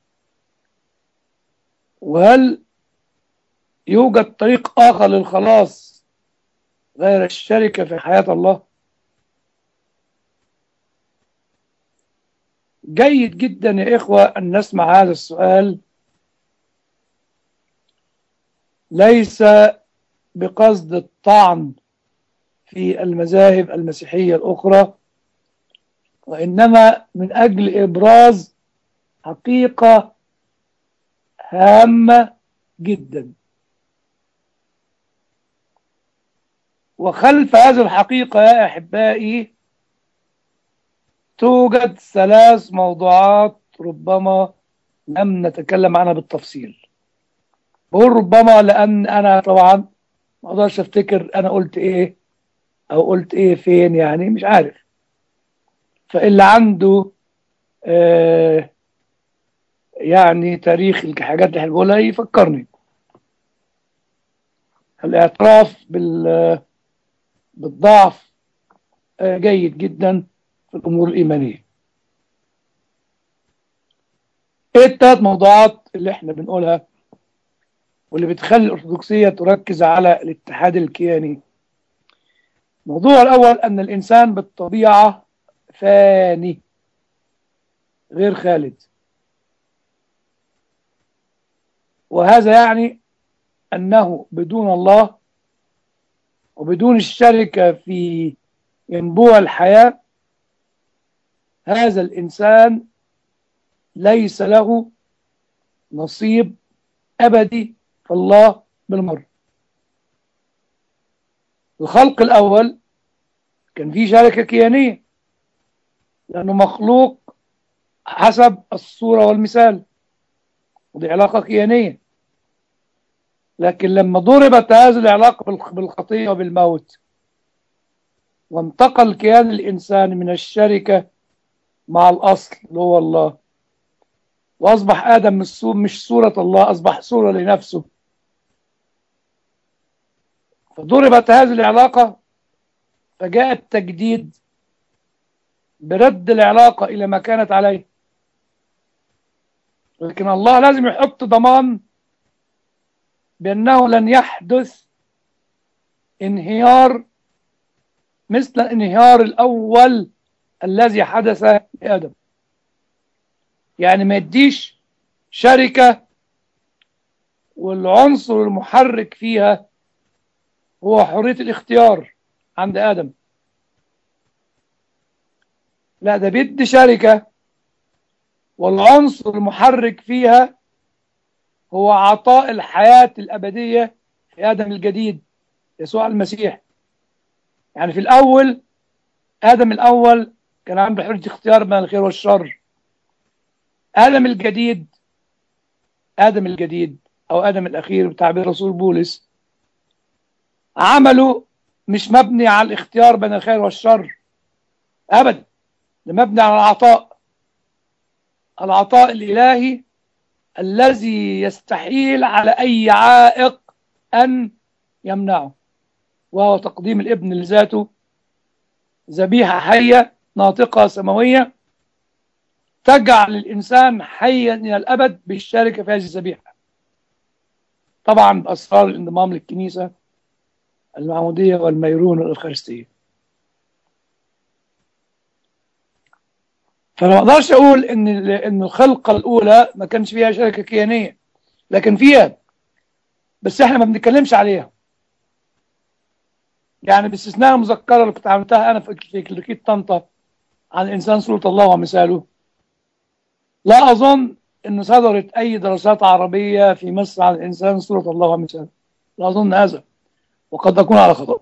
وهل يوجد طريق آخر للخلاص غير الشركة في حياة الله جيد جدا يا إخوة أن نسمع هذا السؤال ليس بقصد الطعن في المذاهب المسيحية الأخرى وإنما من أجل إبراز حقيقة هامة جدا وخلف هذه الحقيقة يا أحبائي توجد ثلاث موضوعات ربما لم نتكلم عنها بالتفصيل بقول ربما لأن أنا طبعا ما أقدرش أفتكر أنا قلت إيه أو قلت إيه فين يعني مش عارف فاللي عنده آه يعني تاريخ الحاجات اللي بقولها يفكرني الاعتراف بال بالضعف آه جيد جدا في الأمور الإيمانية إيه التلات موضوعات اللي إحنا بنقولها واللي بتخلي الأرثوذكسية تركز على الاتحاد الكياني الموضوع الأول أن الإنسان بالطبيعة فاني غير خالد وهذا يعني أنه بدون الله وبدون الشركة في ينبوع الحياة هذا الإنسان ليس له نصيب أبدي في الله بالمر الخلق الأول كان فيه شركة كيانية لأنه مخلوق حسب الصورة والمثال ودي علاقة كيانية لكن لما ضربت هذه العلاقة بالخطية وبالموت وانتقل كيان الإنسان من الشركة مع الأصل اللي هو الله وأصبح آدم مش صورة الله أصبح صورة لنفسه فضربت هذه العلاقة فجاء التجديد برد العلاقة إلى ما كانت عليه لكن الله لازم يحط ضمان بأنه لن يحدث انهيار مثل الانهيار الأول الذي حدث لآدم يعني ما يديش شركة والعنصر المحرك فيها هو حرية الاختيار عند آدم لا ده بيدي شركة والعنصر المحرك فيها هو عطاء الحياة الأبدية في آدم الجديد يسوع المسيح يعني في الأول آدم الأول كان عنده حرية اختيار بين الخير والشر آدم الجديد آدم الجديد أو آدم الأخير بتعبير رسول بولس عمله مش مبني على الاختيار بين الخير والشر أبدا ده مبني على العطاء العطاء الإلهي الذي يستحيل على أي عائق أن يمنعه وهو تقديم الابن لذاته ذبيحة حية ناطقة سماوية تجعل الإنسان حيا إلى الأبد بالشركة في هذه الذبيحة طبعا بأسرار الانضمام للكنيسة المعمودية والميرون والأفخارستية فانا ما اقدرش اقول ان ان الخلقه الاولى ما كانش فيها شركه كيانيه لكن فيها بس احنا ما بنتكلمش عليها يعني باستثناء المذكره اللي كنت عملتها انا في كليكيت طنطا عن الانسان صوره الله ومثاله لا اظن ان صدرت اي دراسات عربيه في مصر عن الانسان صوره الله ومثاله لا اظن هذا وقد اكون على خطا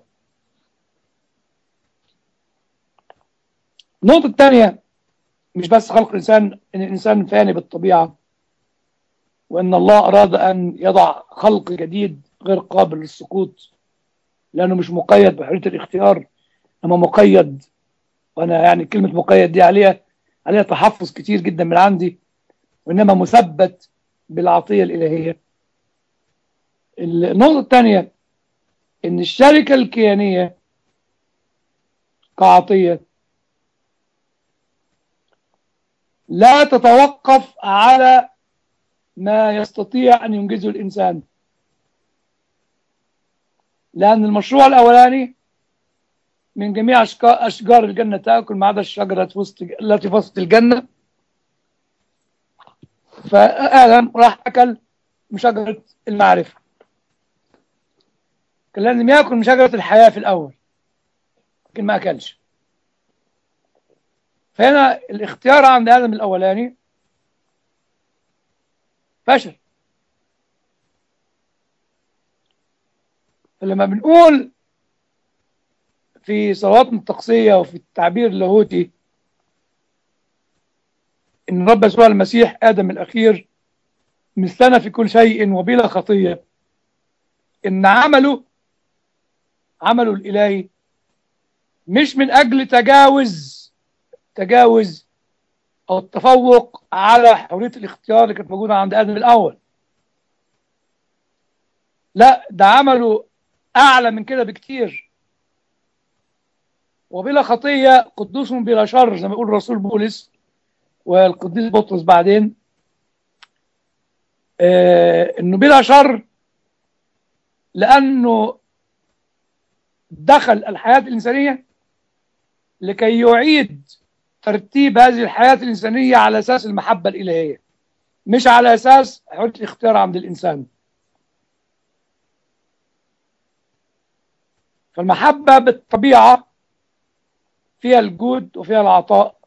النقطه الثانيه مش بس خلق الإنسان إن الإنسان فاني بالطبيعة وإن الله أراد أن يضع خلق جديد غير قابل للسقوط لأنه مش مقيد بحرية الاختيار أما مقيد وأنا يعني كلمة مقيد دي عليها عليها تحفظ كتير جدا من عندي وإنما مثبت بالعطية الإلهية النقطة الثانية إن الشركة الكيانية كعطية لا تتوقف على ما يستطيع أن ينجزه الإنسان لأن المشروع الأولاني من جميع أشجار الجنة تأكل ما عدا الشجرة التي في وسط الجنة فآدم راح أكل من شجرة المعرفة كان لازم يأكل من شجرة الحياة في الأول لكن ما أكلش فهنا الاختيار عند آدم الأولاني فشل فلما بنقول في صلواتنا التقصية وفي التعبير اللاهوتي إن رب يسوع المسيح آدم الأخير مثلنا في كل شيء وبلا خطية إن عمله عمله الإلهي مش من أجل تجاوز تجاوز او التفوق على حريه الاختيار اللي كانت موجوده عند ادم الاول لا ده عمله اعلى من كده بكتير وبلا خطيه قدوس بلا شر زي ما يقول الرسول بولس والقديس بطرس بعدين آه انه بلا شر لأنه دخل الحياة الإنسانية لكي يعيد ترتيب هذه الحياة الإنسانية على أساس المحبة الإلهية مش على أساس حرية الاختيار عند الإنسان فالمحبة بالطبيعة فيها الجود وفيها العطاء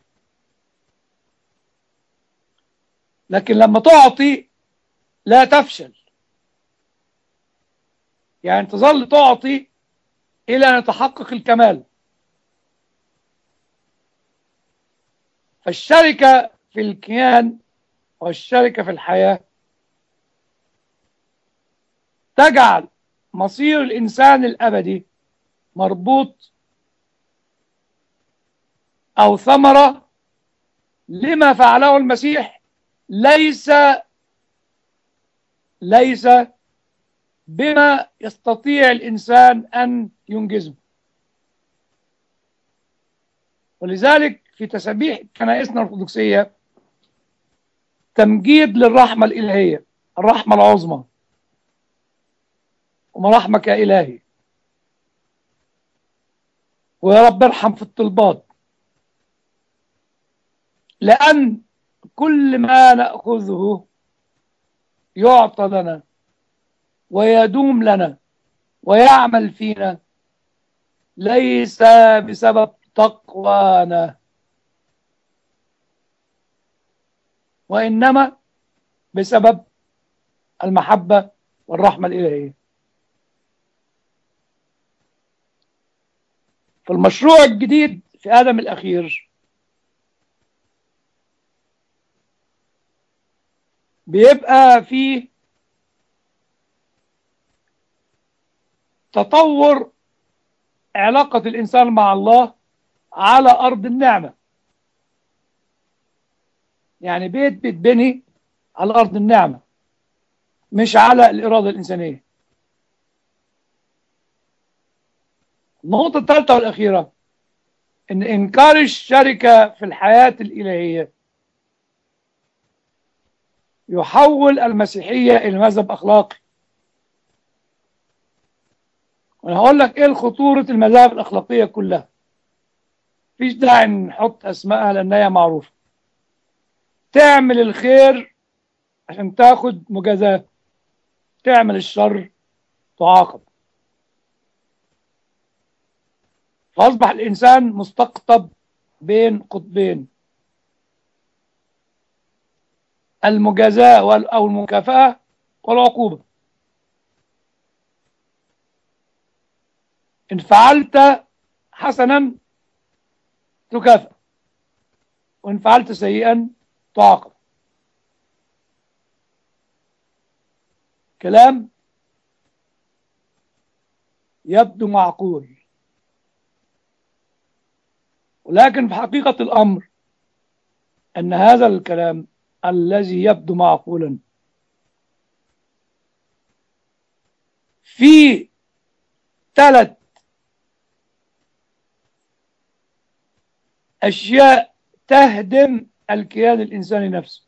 لكن لما تعطي لا تفشل يعني تظل تعطي إلى أن يتحقق الكمال فالشركة في الكيان والشركة في الحياة تجعل مصير الإنسان الأبدي مربوط أو ثمرة لما فعله المسيح ليس ليس بما يستطيع الإنسان أن ينجزه ولذلك في تسابيح كنائسنا الأرثوذكسية تمجيد للرحمة الإلهية الرحمة العظمى ومراحمك يا إلهي ويا رب ارحم في الطلبات لأن كل ما نأخذه يعطى لنا ويدوم لنا ويعمل فينا ليس بسبب تقوانا وإنما بسبب المحبة والرحمة الإلهية فالمشروع الجديد في آدم الأخير بيبقى فيه تطور علاقة الإنسان مع الله على أرض النعمة يعني بيت بيتبني على أرض النعمة مش على الإرادة الإنسانية النقطة الثالثة والأخيرة إن إنكار الشركة في الحياة الإلهية يحول المسيحية إلى مذهب أخلاقي وأنا هقول لك إيه خطورة المذاهب الأخلاقية كلها مفيش داعي نحط أسمائها لأنها معروفة تعمل الخير عشان تاخد مجازاة تعمل الشر تعاقب فأصبح الإنسان مستقطب بين قطبين المجازاة أو المكافأة والعقوبة إن فعلت حسنا تكافئ وإن فعلت سيئا تعاقب كلام يبدو معقول ولكن في حقيقة الأمر أن هذا الكلام الذي يبدو معقولا في ثلاث أشياء تهدم الكيان الإنساني نفسه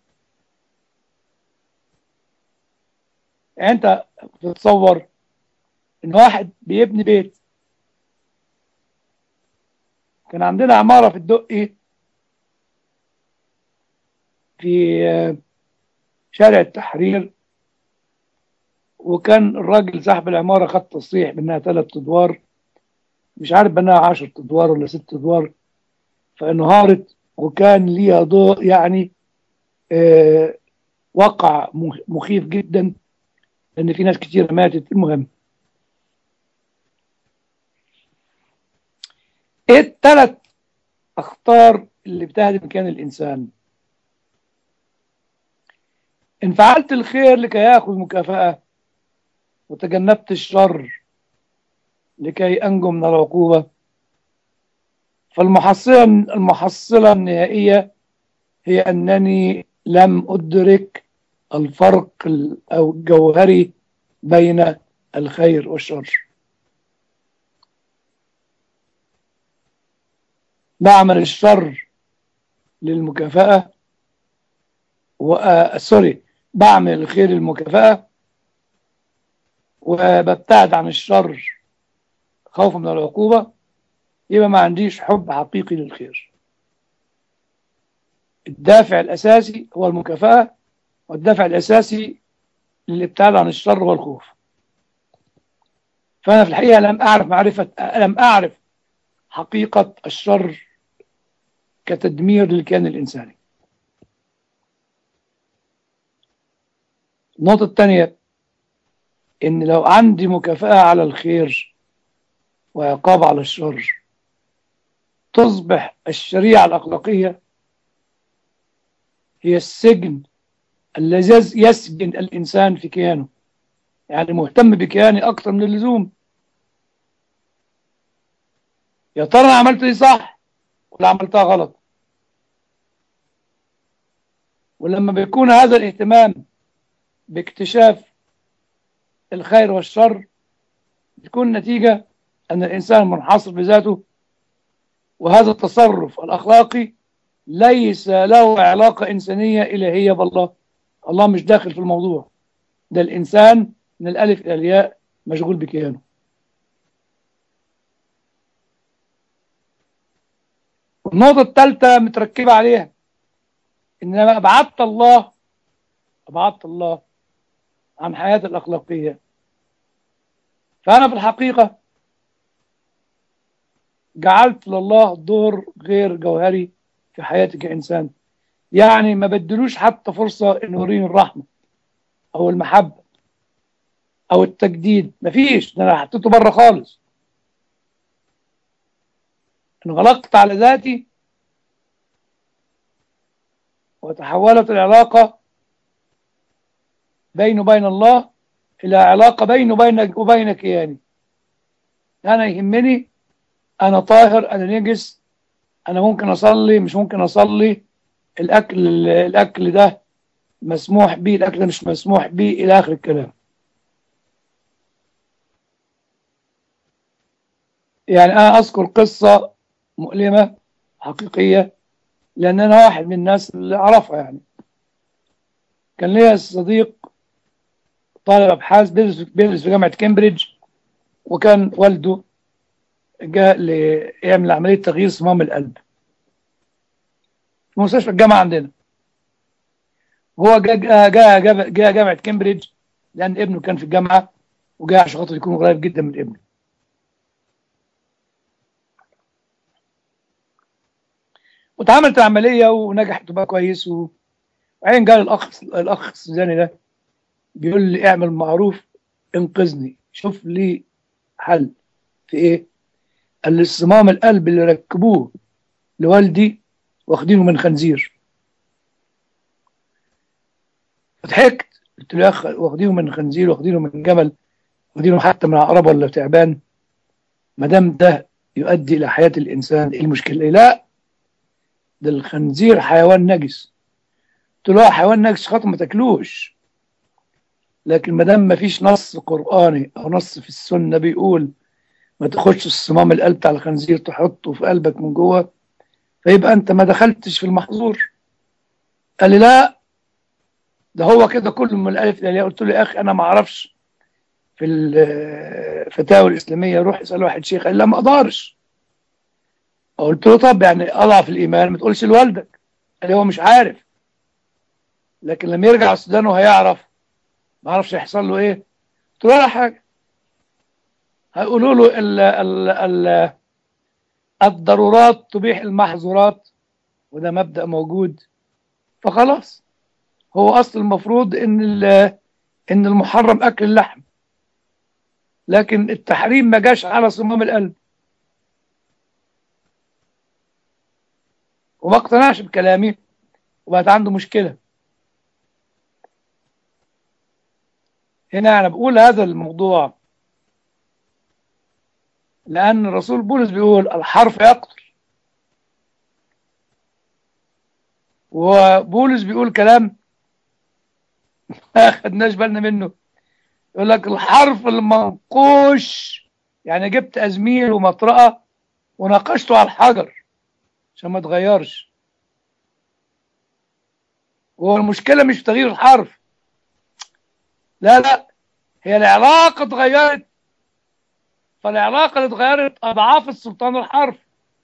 يعني أنت تتصور إن واحد بيبني بيت كان عندنا عمارة في الدقي في شارع التحرير وكان الراجل صاحب العمارة خد تصريح بأنها ثلاث أدوار مش عارف بأنها عشر أدوار ولا ست أدوار فانهارت وكان ليها ضوء يعني آه وقع مخيف جدا لأن في ناس كتير ماتت المهم ايه الثلاث اخطار اللي بتهدم كيان الانسان ان فعلت الخير لكي ياخذ مكافاه وتجنبت الشر لكي انجو من العقوبه فالمحصله المحصله النهائيه هي انني لم ادرك الفرق او الجوهري بين الخير والشر بعمل الشر للمكافأة و... آه سوري بعمل الخير للمكافأة وببتعد عن الشر خوفا من العقوبة يبقى ما عنديش حب حقيقي للخير الدافع الأساسي هو المكافأة والدافع الأساسي للابتعاد عن الشر والخوف فأنا في الحقيقة لم أعرف معرفة لم أعرف حقيقة الشر كتدمير للكيان الإنساني النقطة الثانية إن لو عندي مكافأة على الخير وعقاب على الشر تصبح الشريعة الأخلاقية هي السجن الذي يسجن الإنسان في كيانه يعني مهتم بكياني أكثر من اللزوم يا ترى أنا عملت دي صح ولا عملتها غلط ولما بيكون هذا الاهتمام باكتشاف الخير والشر بتكون نتيجة أن الإنسان منحصر بذاته وهذا التصرف الأخلاقي ليس له علاقة إنسانية إلهية بالله الله مش داخل في الموضوع ده الإنسان من الألف إلى الياء مشغول بكيانه النقطة الثالثة متركبة عليها إن لما أبعدت الله أبعدت الله عن حياتي الأخلاقية فأنا في الحقيقة جعلت لله دور غير جوهري في حياتي كإنسان يعني ما بدلوش حتى فرصة إنه يوريني الرحمة أو المحبة أو التجديد مفيش ده أنا حطيته بره خالص انغلقت على ذاتي وتحولت العلاقة بيني وبين الله إلى علاقة بيني وبينك وبين كياني أنا يهمني أنا طاهر أنا نجس أنا ممكن أصلي مش ممكن أصلي الأكل الأكل ده مسموح به الأكل ده مش مسموح به إلى آخر الكلام يعني أنا أذكر قصة مؤلمة حقيقية لأن أنا واحد من الناس اللي أعرفها يعني كان ليا صديق طالب أبحاث بيدرس بيدرس في جامعة كامبريدج وكان والده جاء ليعمل عملية تغيير صمام القلب في مستشفى الجامعة عندنا هو جاء جاء جاء جاء جامعة كامبريدج لأن ابنه كان في الجامعة وجاء عشان خاطر يكون قريب جدا من ابنه واتعملت العملية ونجحت وبقى كويس وبعدين جاء الأخ الأخ السوداني ده بيقول لي اعمل معروف انقذني شوف لي حل في ايه قال لي صمام القلب اللي ركبوه لوالدي واخدينه من خنزير ضحكت قلت له يا اخ واخدينه من خنزير واخدينه من جمل واخدينه حتى من عقرب ولا تعبان ما دام ده يؤدي الى حياه الانسان ايه المشكله لا ده الخنزير حيوان نجس قلت له حيوان نجس خاطر ما تاكلوش لكن ما دام ما فيش نص قرآني أو نص في السنة بيقول ما تاخدش الصمام القلب بتاع الخنزير تحطه في قلبك من جوه فيبقى أنت ما دخلتش في المحظور قال لي لا ده هو كده كله من الألف إلى الياء قلت له يا أخي أنا ما أعرفش في الفتاوى الإسلامية روح اسأل واحد شيخ قال لا ما أقدرش قلت له طب يعني أضعف الإيمان ما تقولش لوالدك قال لي هو مش عارف لكن لما يرجع السودان وهيعرف ما اعرفش يحصل له ايه قلت له ولا حاجه هيقولوا له ال ال ال الضرورات تبيح المحظورات وده مبدا موجود فخلاص هو اصل المفروض ان ان المحرم اكل اللحم لكن التحريم ما جاش على صمام القلب وما اقتنعش بكلامي وبقت عنده مشكله هنا أنا بقول هذا الموضوع لأن الرسول بولس بيقول الحرف يقتل وبولس بيقول كلام ما خدناش بالنا منه يقول لك الحرف المنقوش يعني جبت أزميل ومطرقة وناقشته على الحجر عشان ما تغيرش وهو المشكلة مش في تغيير الحرف لا لا هي العلاقة اتغيرت فالعلاقة اللي اتغيرت أضعاف السلطان الحرف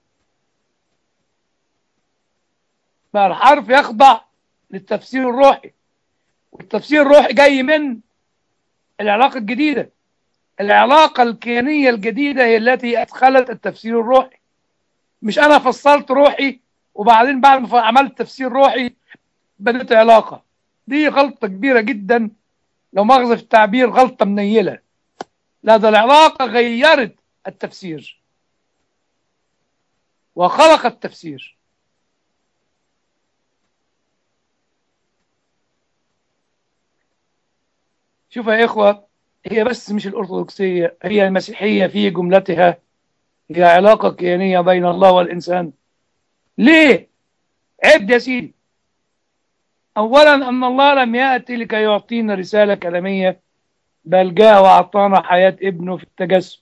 بقى الحرف يخضع للتفسير الروحي والتفسير الروحي جاي من العلاقة الجديدة العلاقة الكيانية الجديدة هي التي أدخلت التفسير الروحي مش أنا فصلت روحي وبعدين بعد ما عملت تفسير روحي بدأت علاقة دي غلطة كبيرة جدا لو مؤاخذة في التعبير غلطة منيلة لا ده العلاقة غيرت التفسير وخلقت تفسير شوف يا إخوة هي بس مش الأرثوذكسية هي المسيحية في جملتها هي علاقة كيانية بين الله والإنسان ليه؟ عد يا سيدي أولا أن الله لم يأتي لكي يعطينا رسالة كلامية بل جاء وأعطانا حياة ابنه في التجسد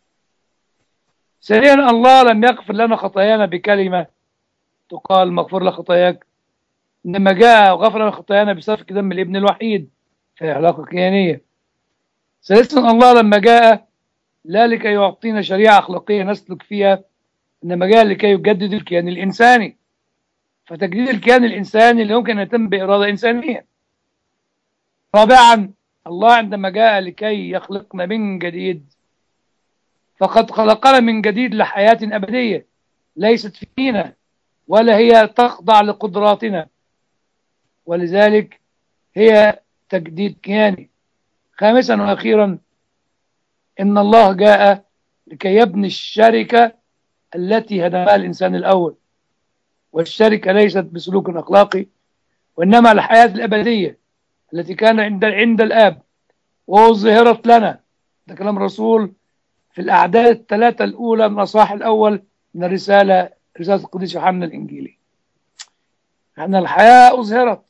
ثانيا الله لم يغفر لنا خطايانا بكلمة تقال مغفور لك خطاياك إنما جاء وغفر لنا خطايانا بسفك دم الابن الوحيد في علاقة كيانية ثالثا الله لما جاء لا لكي يعطينا شريعة أخلاقية نسلك فيها إنما جاء لكي يجدد الكيان الإنساني فتجديد الكيان الإنساني اللي يمكن أن يتم بإرادة إنسانية رابعا الله عندما جاء لكي يخلقنا من جديد فقد خلقنا من جديد لحياة أبدية ليست فينا ولا هي تخضع لقدراتنا ولذلك هي تجديد كياني خامسا وأخيرا إن الله جاء لكي يبني الشركة التي هدمها الإنسان الأول والشركة ليست بسلوك أخلاقي وإنما الحياة الأبدية التي كان عند عند الآب وظهرت لنا ده كلام رسول في الأعداد الثلاثة الأولى من الأصحاح الأول من الرسالة رسالة القديس يوحنا الإنجيلي أن الحياة أظهرت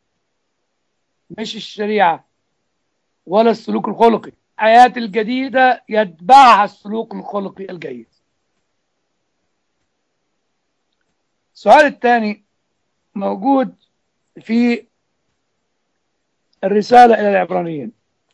مش الشريعة ولا السلوك الخلقي الحياة الجديدة يتبعها السلوك الخلقي الجيد السؤال الثاني موجود في الرسالة إلى العبرانيين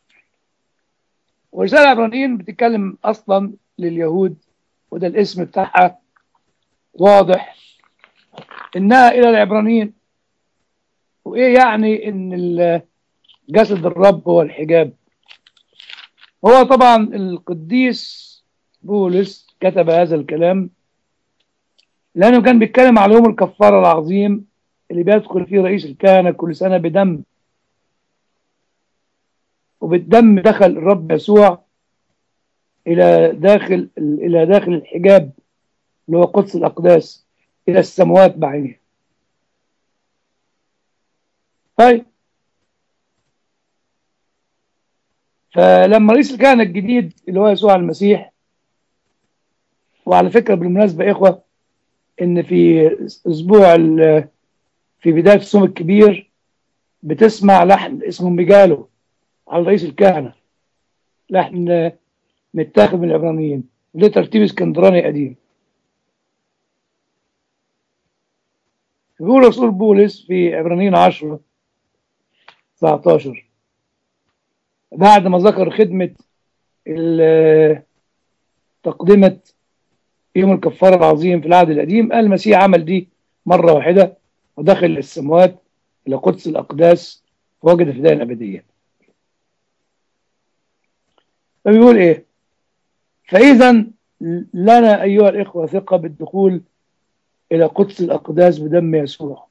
ورسالة العبرانيين بتتكلم أصلا لليهود وده الاسم بتاعها واضح إنها إلى العبرانيين وإيه يعني إن جسد الرب هو الحجاب هو طبعا القديس بولس كتب هذا الكلام لأنه كان بيتكلم على يوم الكفارة العظيم اللي بيدخل فيه رئيس الكهنة كل سنة بدم وبالدم دخل الرب يسوع إلى داخل إلى داخل الحجاب اللي هو قدس الأقداس إلى السماوات بعينها طيب فلما رئيس الكهنة الجديد اللي هو يسوع المسيح وعلى فكرة بالمناسبة إخوة إن في أسبوع في بداية الصوم الكبير بتسمع لحن اسمه ميجالو على رئيس الكهنة لحن متاخد من العبرانيين له ترتيب اسكندراني قديم بيقول رسول بولس في عبرانيين 10 19 بعد ما ذكر خدمة تقدمة يوم الكفارة العظيم في العهد القديم قال المسيح عمل دي مرة واحدة ودخل السماوات إلى قدس الأقداس ووجد فداء أبديا فبيقول إيه فإذا لنا أيها الإخوة ثقة بالدخول إلى قدس الأقداس بدم يسوع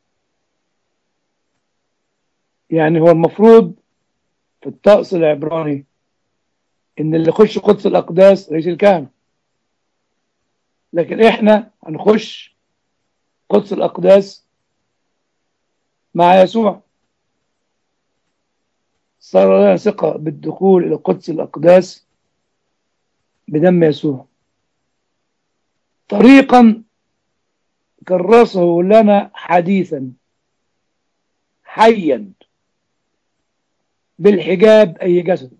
يعني هو المفروض في الطقس العبراني إن اللي يخش قدس الأقداس رئيس الكهنة لكن إحنا هنخش قدس الأقداس مع يسوع صار لنا ثقة بالدخول إلى قدس الأقداس بدم يسوع طريقا كرسه لنا حديثا حيا بالحجاب أي جسد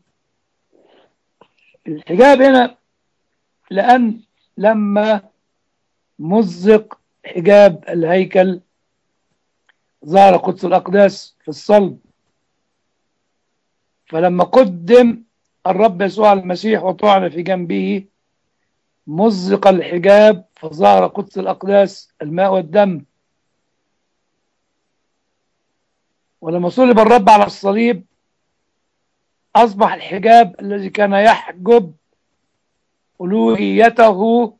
الحجاب هنا لأن لما مزق حجاب الهيكل ظهر قدس الأقداس في الصلب فلما قدم الرب يسوع المسيح وطعن في جنبه مزق الحجاب فظهر قدس الأقداس الماء والدم ولما صلب الرب على الصليب أصبح الحجاب الذي كان يحجب ألوهيته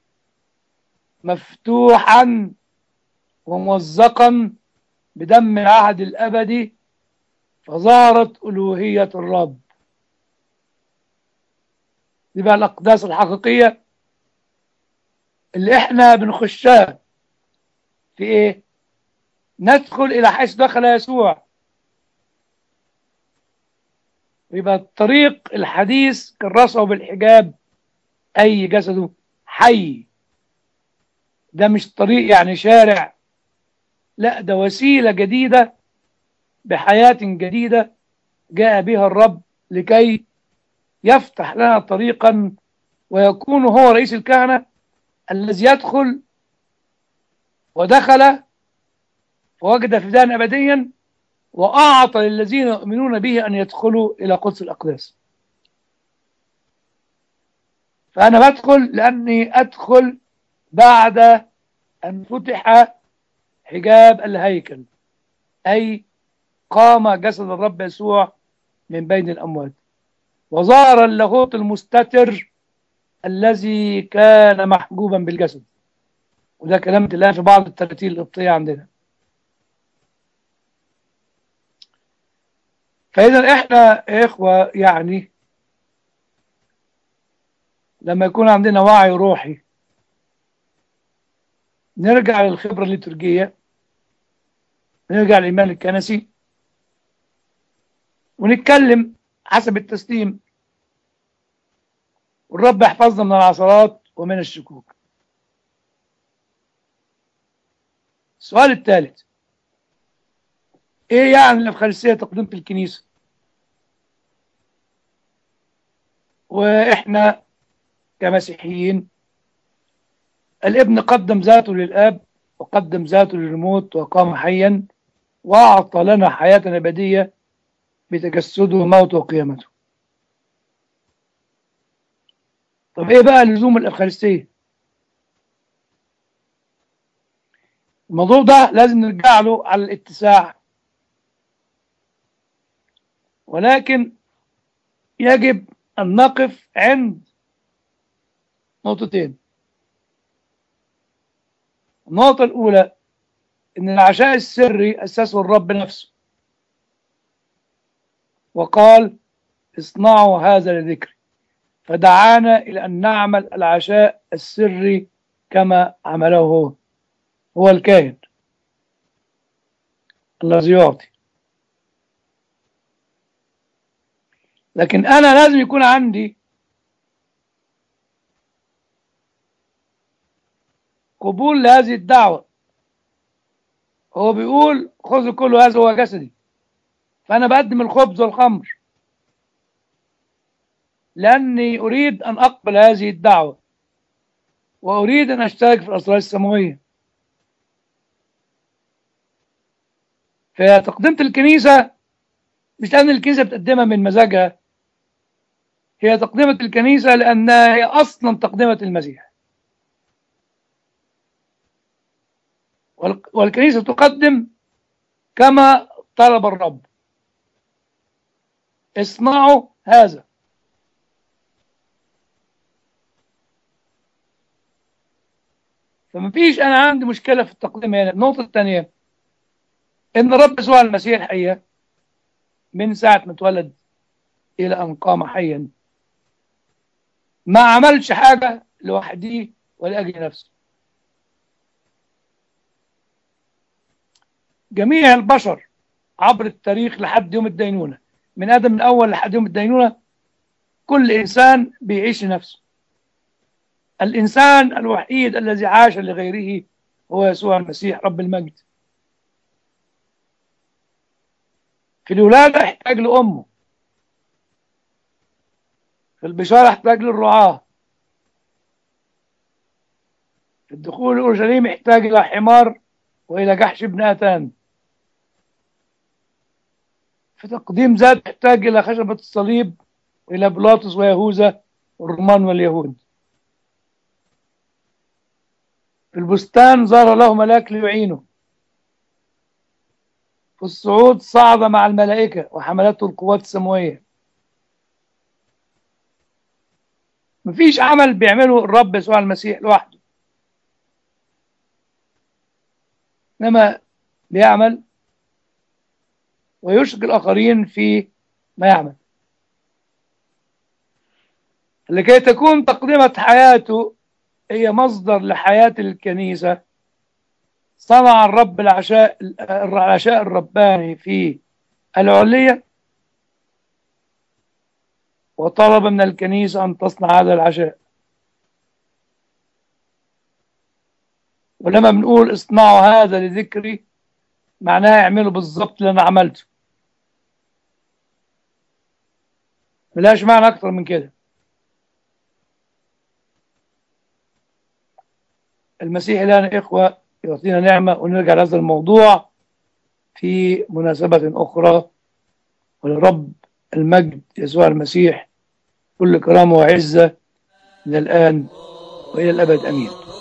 مفتوحا وموثقا بدم العهد الأبدي فظهرت ألوهية الرب دي بقى الأقداس الحقيقية اللي احنا بنخشها في ايه ندخل إلى حيث دخل يسوع يبقى الطريق الحديث كرسه بالحجاب أي جسده حي ده مش طريق يعني شارع لا ده وسيلة جديدة بحياة جديدة جاء بها الرب لكي يفتح لنا طريقا ويكون هو رئيس الكهنة الذي يدخل ودخل فوجد فداء أبديا وأعطى للذين يؤمنون به أن يدخلوا إلى قدس الأقداس فأنا بدخل لأني أدخل بعد أن فتح حجاب الهيكل أي قام جسد الرب يسوع من بين الأموات وظهر اللاهوت المستتر الذي كان محجوبا بالجسد وده كلام تلاقيه في بعض التراتيل القبطية عندنا فإذا إحنا إخوة يعني لما يكون عندنا وعي روحي نرجع للخبرة الليتورجية نرجع للإيمان الكنسي ونتكلم حسب التسليم والرب يحفظنا من العثرات ومن الشكوك السؤال الثالث ايه يعني الافخارستيه تقدمه الكنيسه واحنا كمسيحيين الابن قدم ذاته للاب وقدم ذاته للموت وقام حيا واعطى لنا حياه ابديه بتجسده وموته وقيامته طب ايه بقى لزوم الافخارستيه الموضوع ده لازم نرجع له على الاتساع ولكن يجب أن نقف عند نقطتين النقطة الأولى أن العشاء السري أسسه الرب نفسه وقال اصنعوا هذا لذكري فدعانا إلى أن نعمل العشاء السري كما عمله هو هو الكاهن الذي يعطي لكن أنا لازم يكون عندي قبول لهذه الدعوة هو بيقول خذوا كل هذا هو جسدي فأنا بقدم الخبز والخمر لأني أريد أن أقبل هذه الدعوة وأريد أن أشترك في الأسرار السماوية فتقدمة الكنيسة مش لأن الكنيسة بتقدمها من مزاجها هي تقدمة الكنيسة لأنها هي أصلا تقدمة المسيح والكنيسة تقدم كما طلب الرب اصنعوا هذا فما فيش أنا عندي مشكلة في التقديم هنا النقطة الثانية إن الرب يسوع المسيح حيا من ساعة ما اتولد إلى أن قام حيا ما عملش حاجة لوحده ولأجل نفسه جميع البشر عبر التاريخ لحد يوم الدينونة من آدم الأول لحد يوم الدينونة كل إنسان بيعيش لنفسه الإنسان الوحيد الذي عاش لغيره هو يسوع المسيح رب المجد في الولادة احتاج لأمه في البشارة احتاج للرعاة في الدخول لأورشليم يحتاج إلى حمار وإلى جحش ابن أتان في تقديم ذات يحتاج إلى خشبة الصليب وإلى بيلاطس ويهوذا والرومان واليهود في البستان ظهر له ملاك ليعينه في الصعود صعد مع الملائكة وحملته القوات السماوية مفيش عمل بيعمله الرب يسوع المسيح لوحده إنما بيعمل ويشرك الآخرين في ما يعمل لكي تكون تقدمة حياته هي مصدر لحياة الكنيسة صنع الرب العشاء العشاء الرباني في العلية وطلب من الكنيسة أن تصنع هذا العشاء ولما بنقول اصنعوا هذا لذكري معناها اعملوا بالظبط اللي أنا عملته ملاش معنى أكتر من كده المسيح لنا إخوة يعطينا نعمة ونرجع لهذا الموضوع في مناسبة أخرى ولرب المجد يسوع المسيح كل كرامة وعزة من الآن وإلى الأبد أمين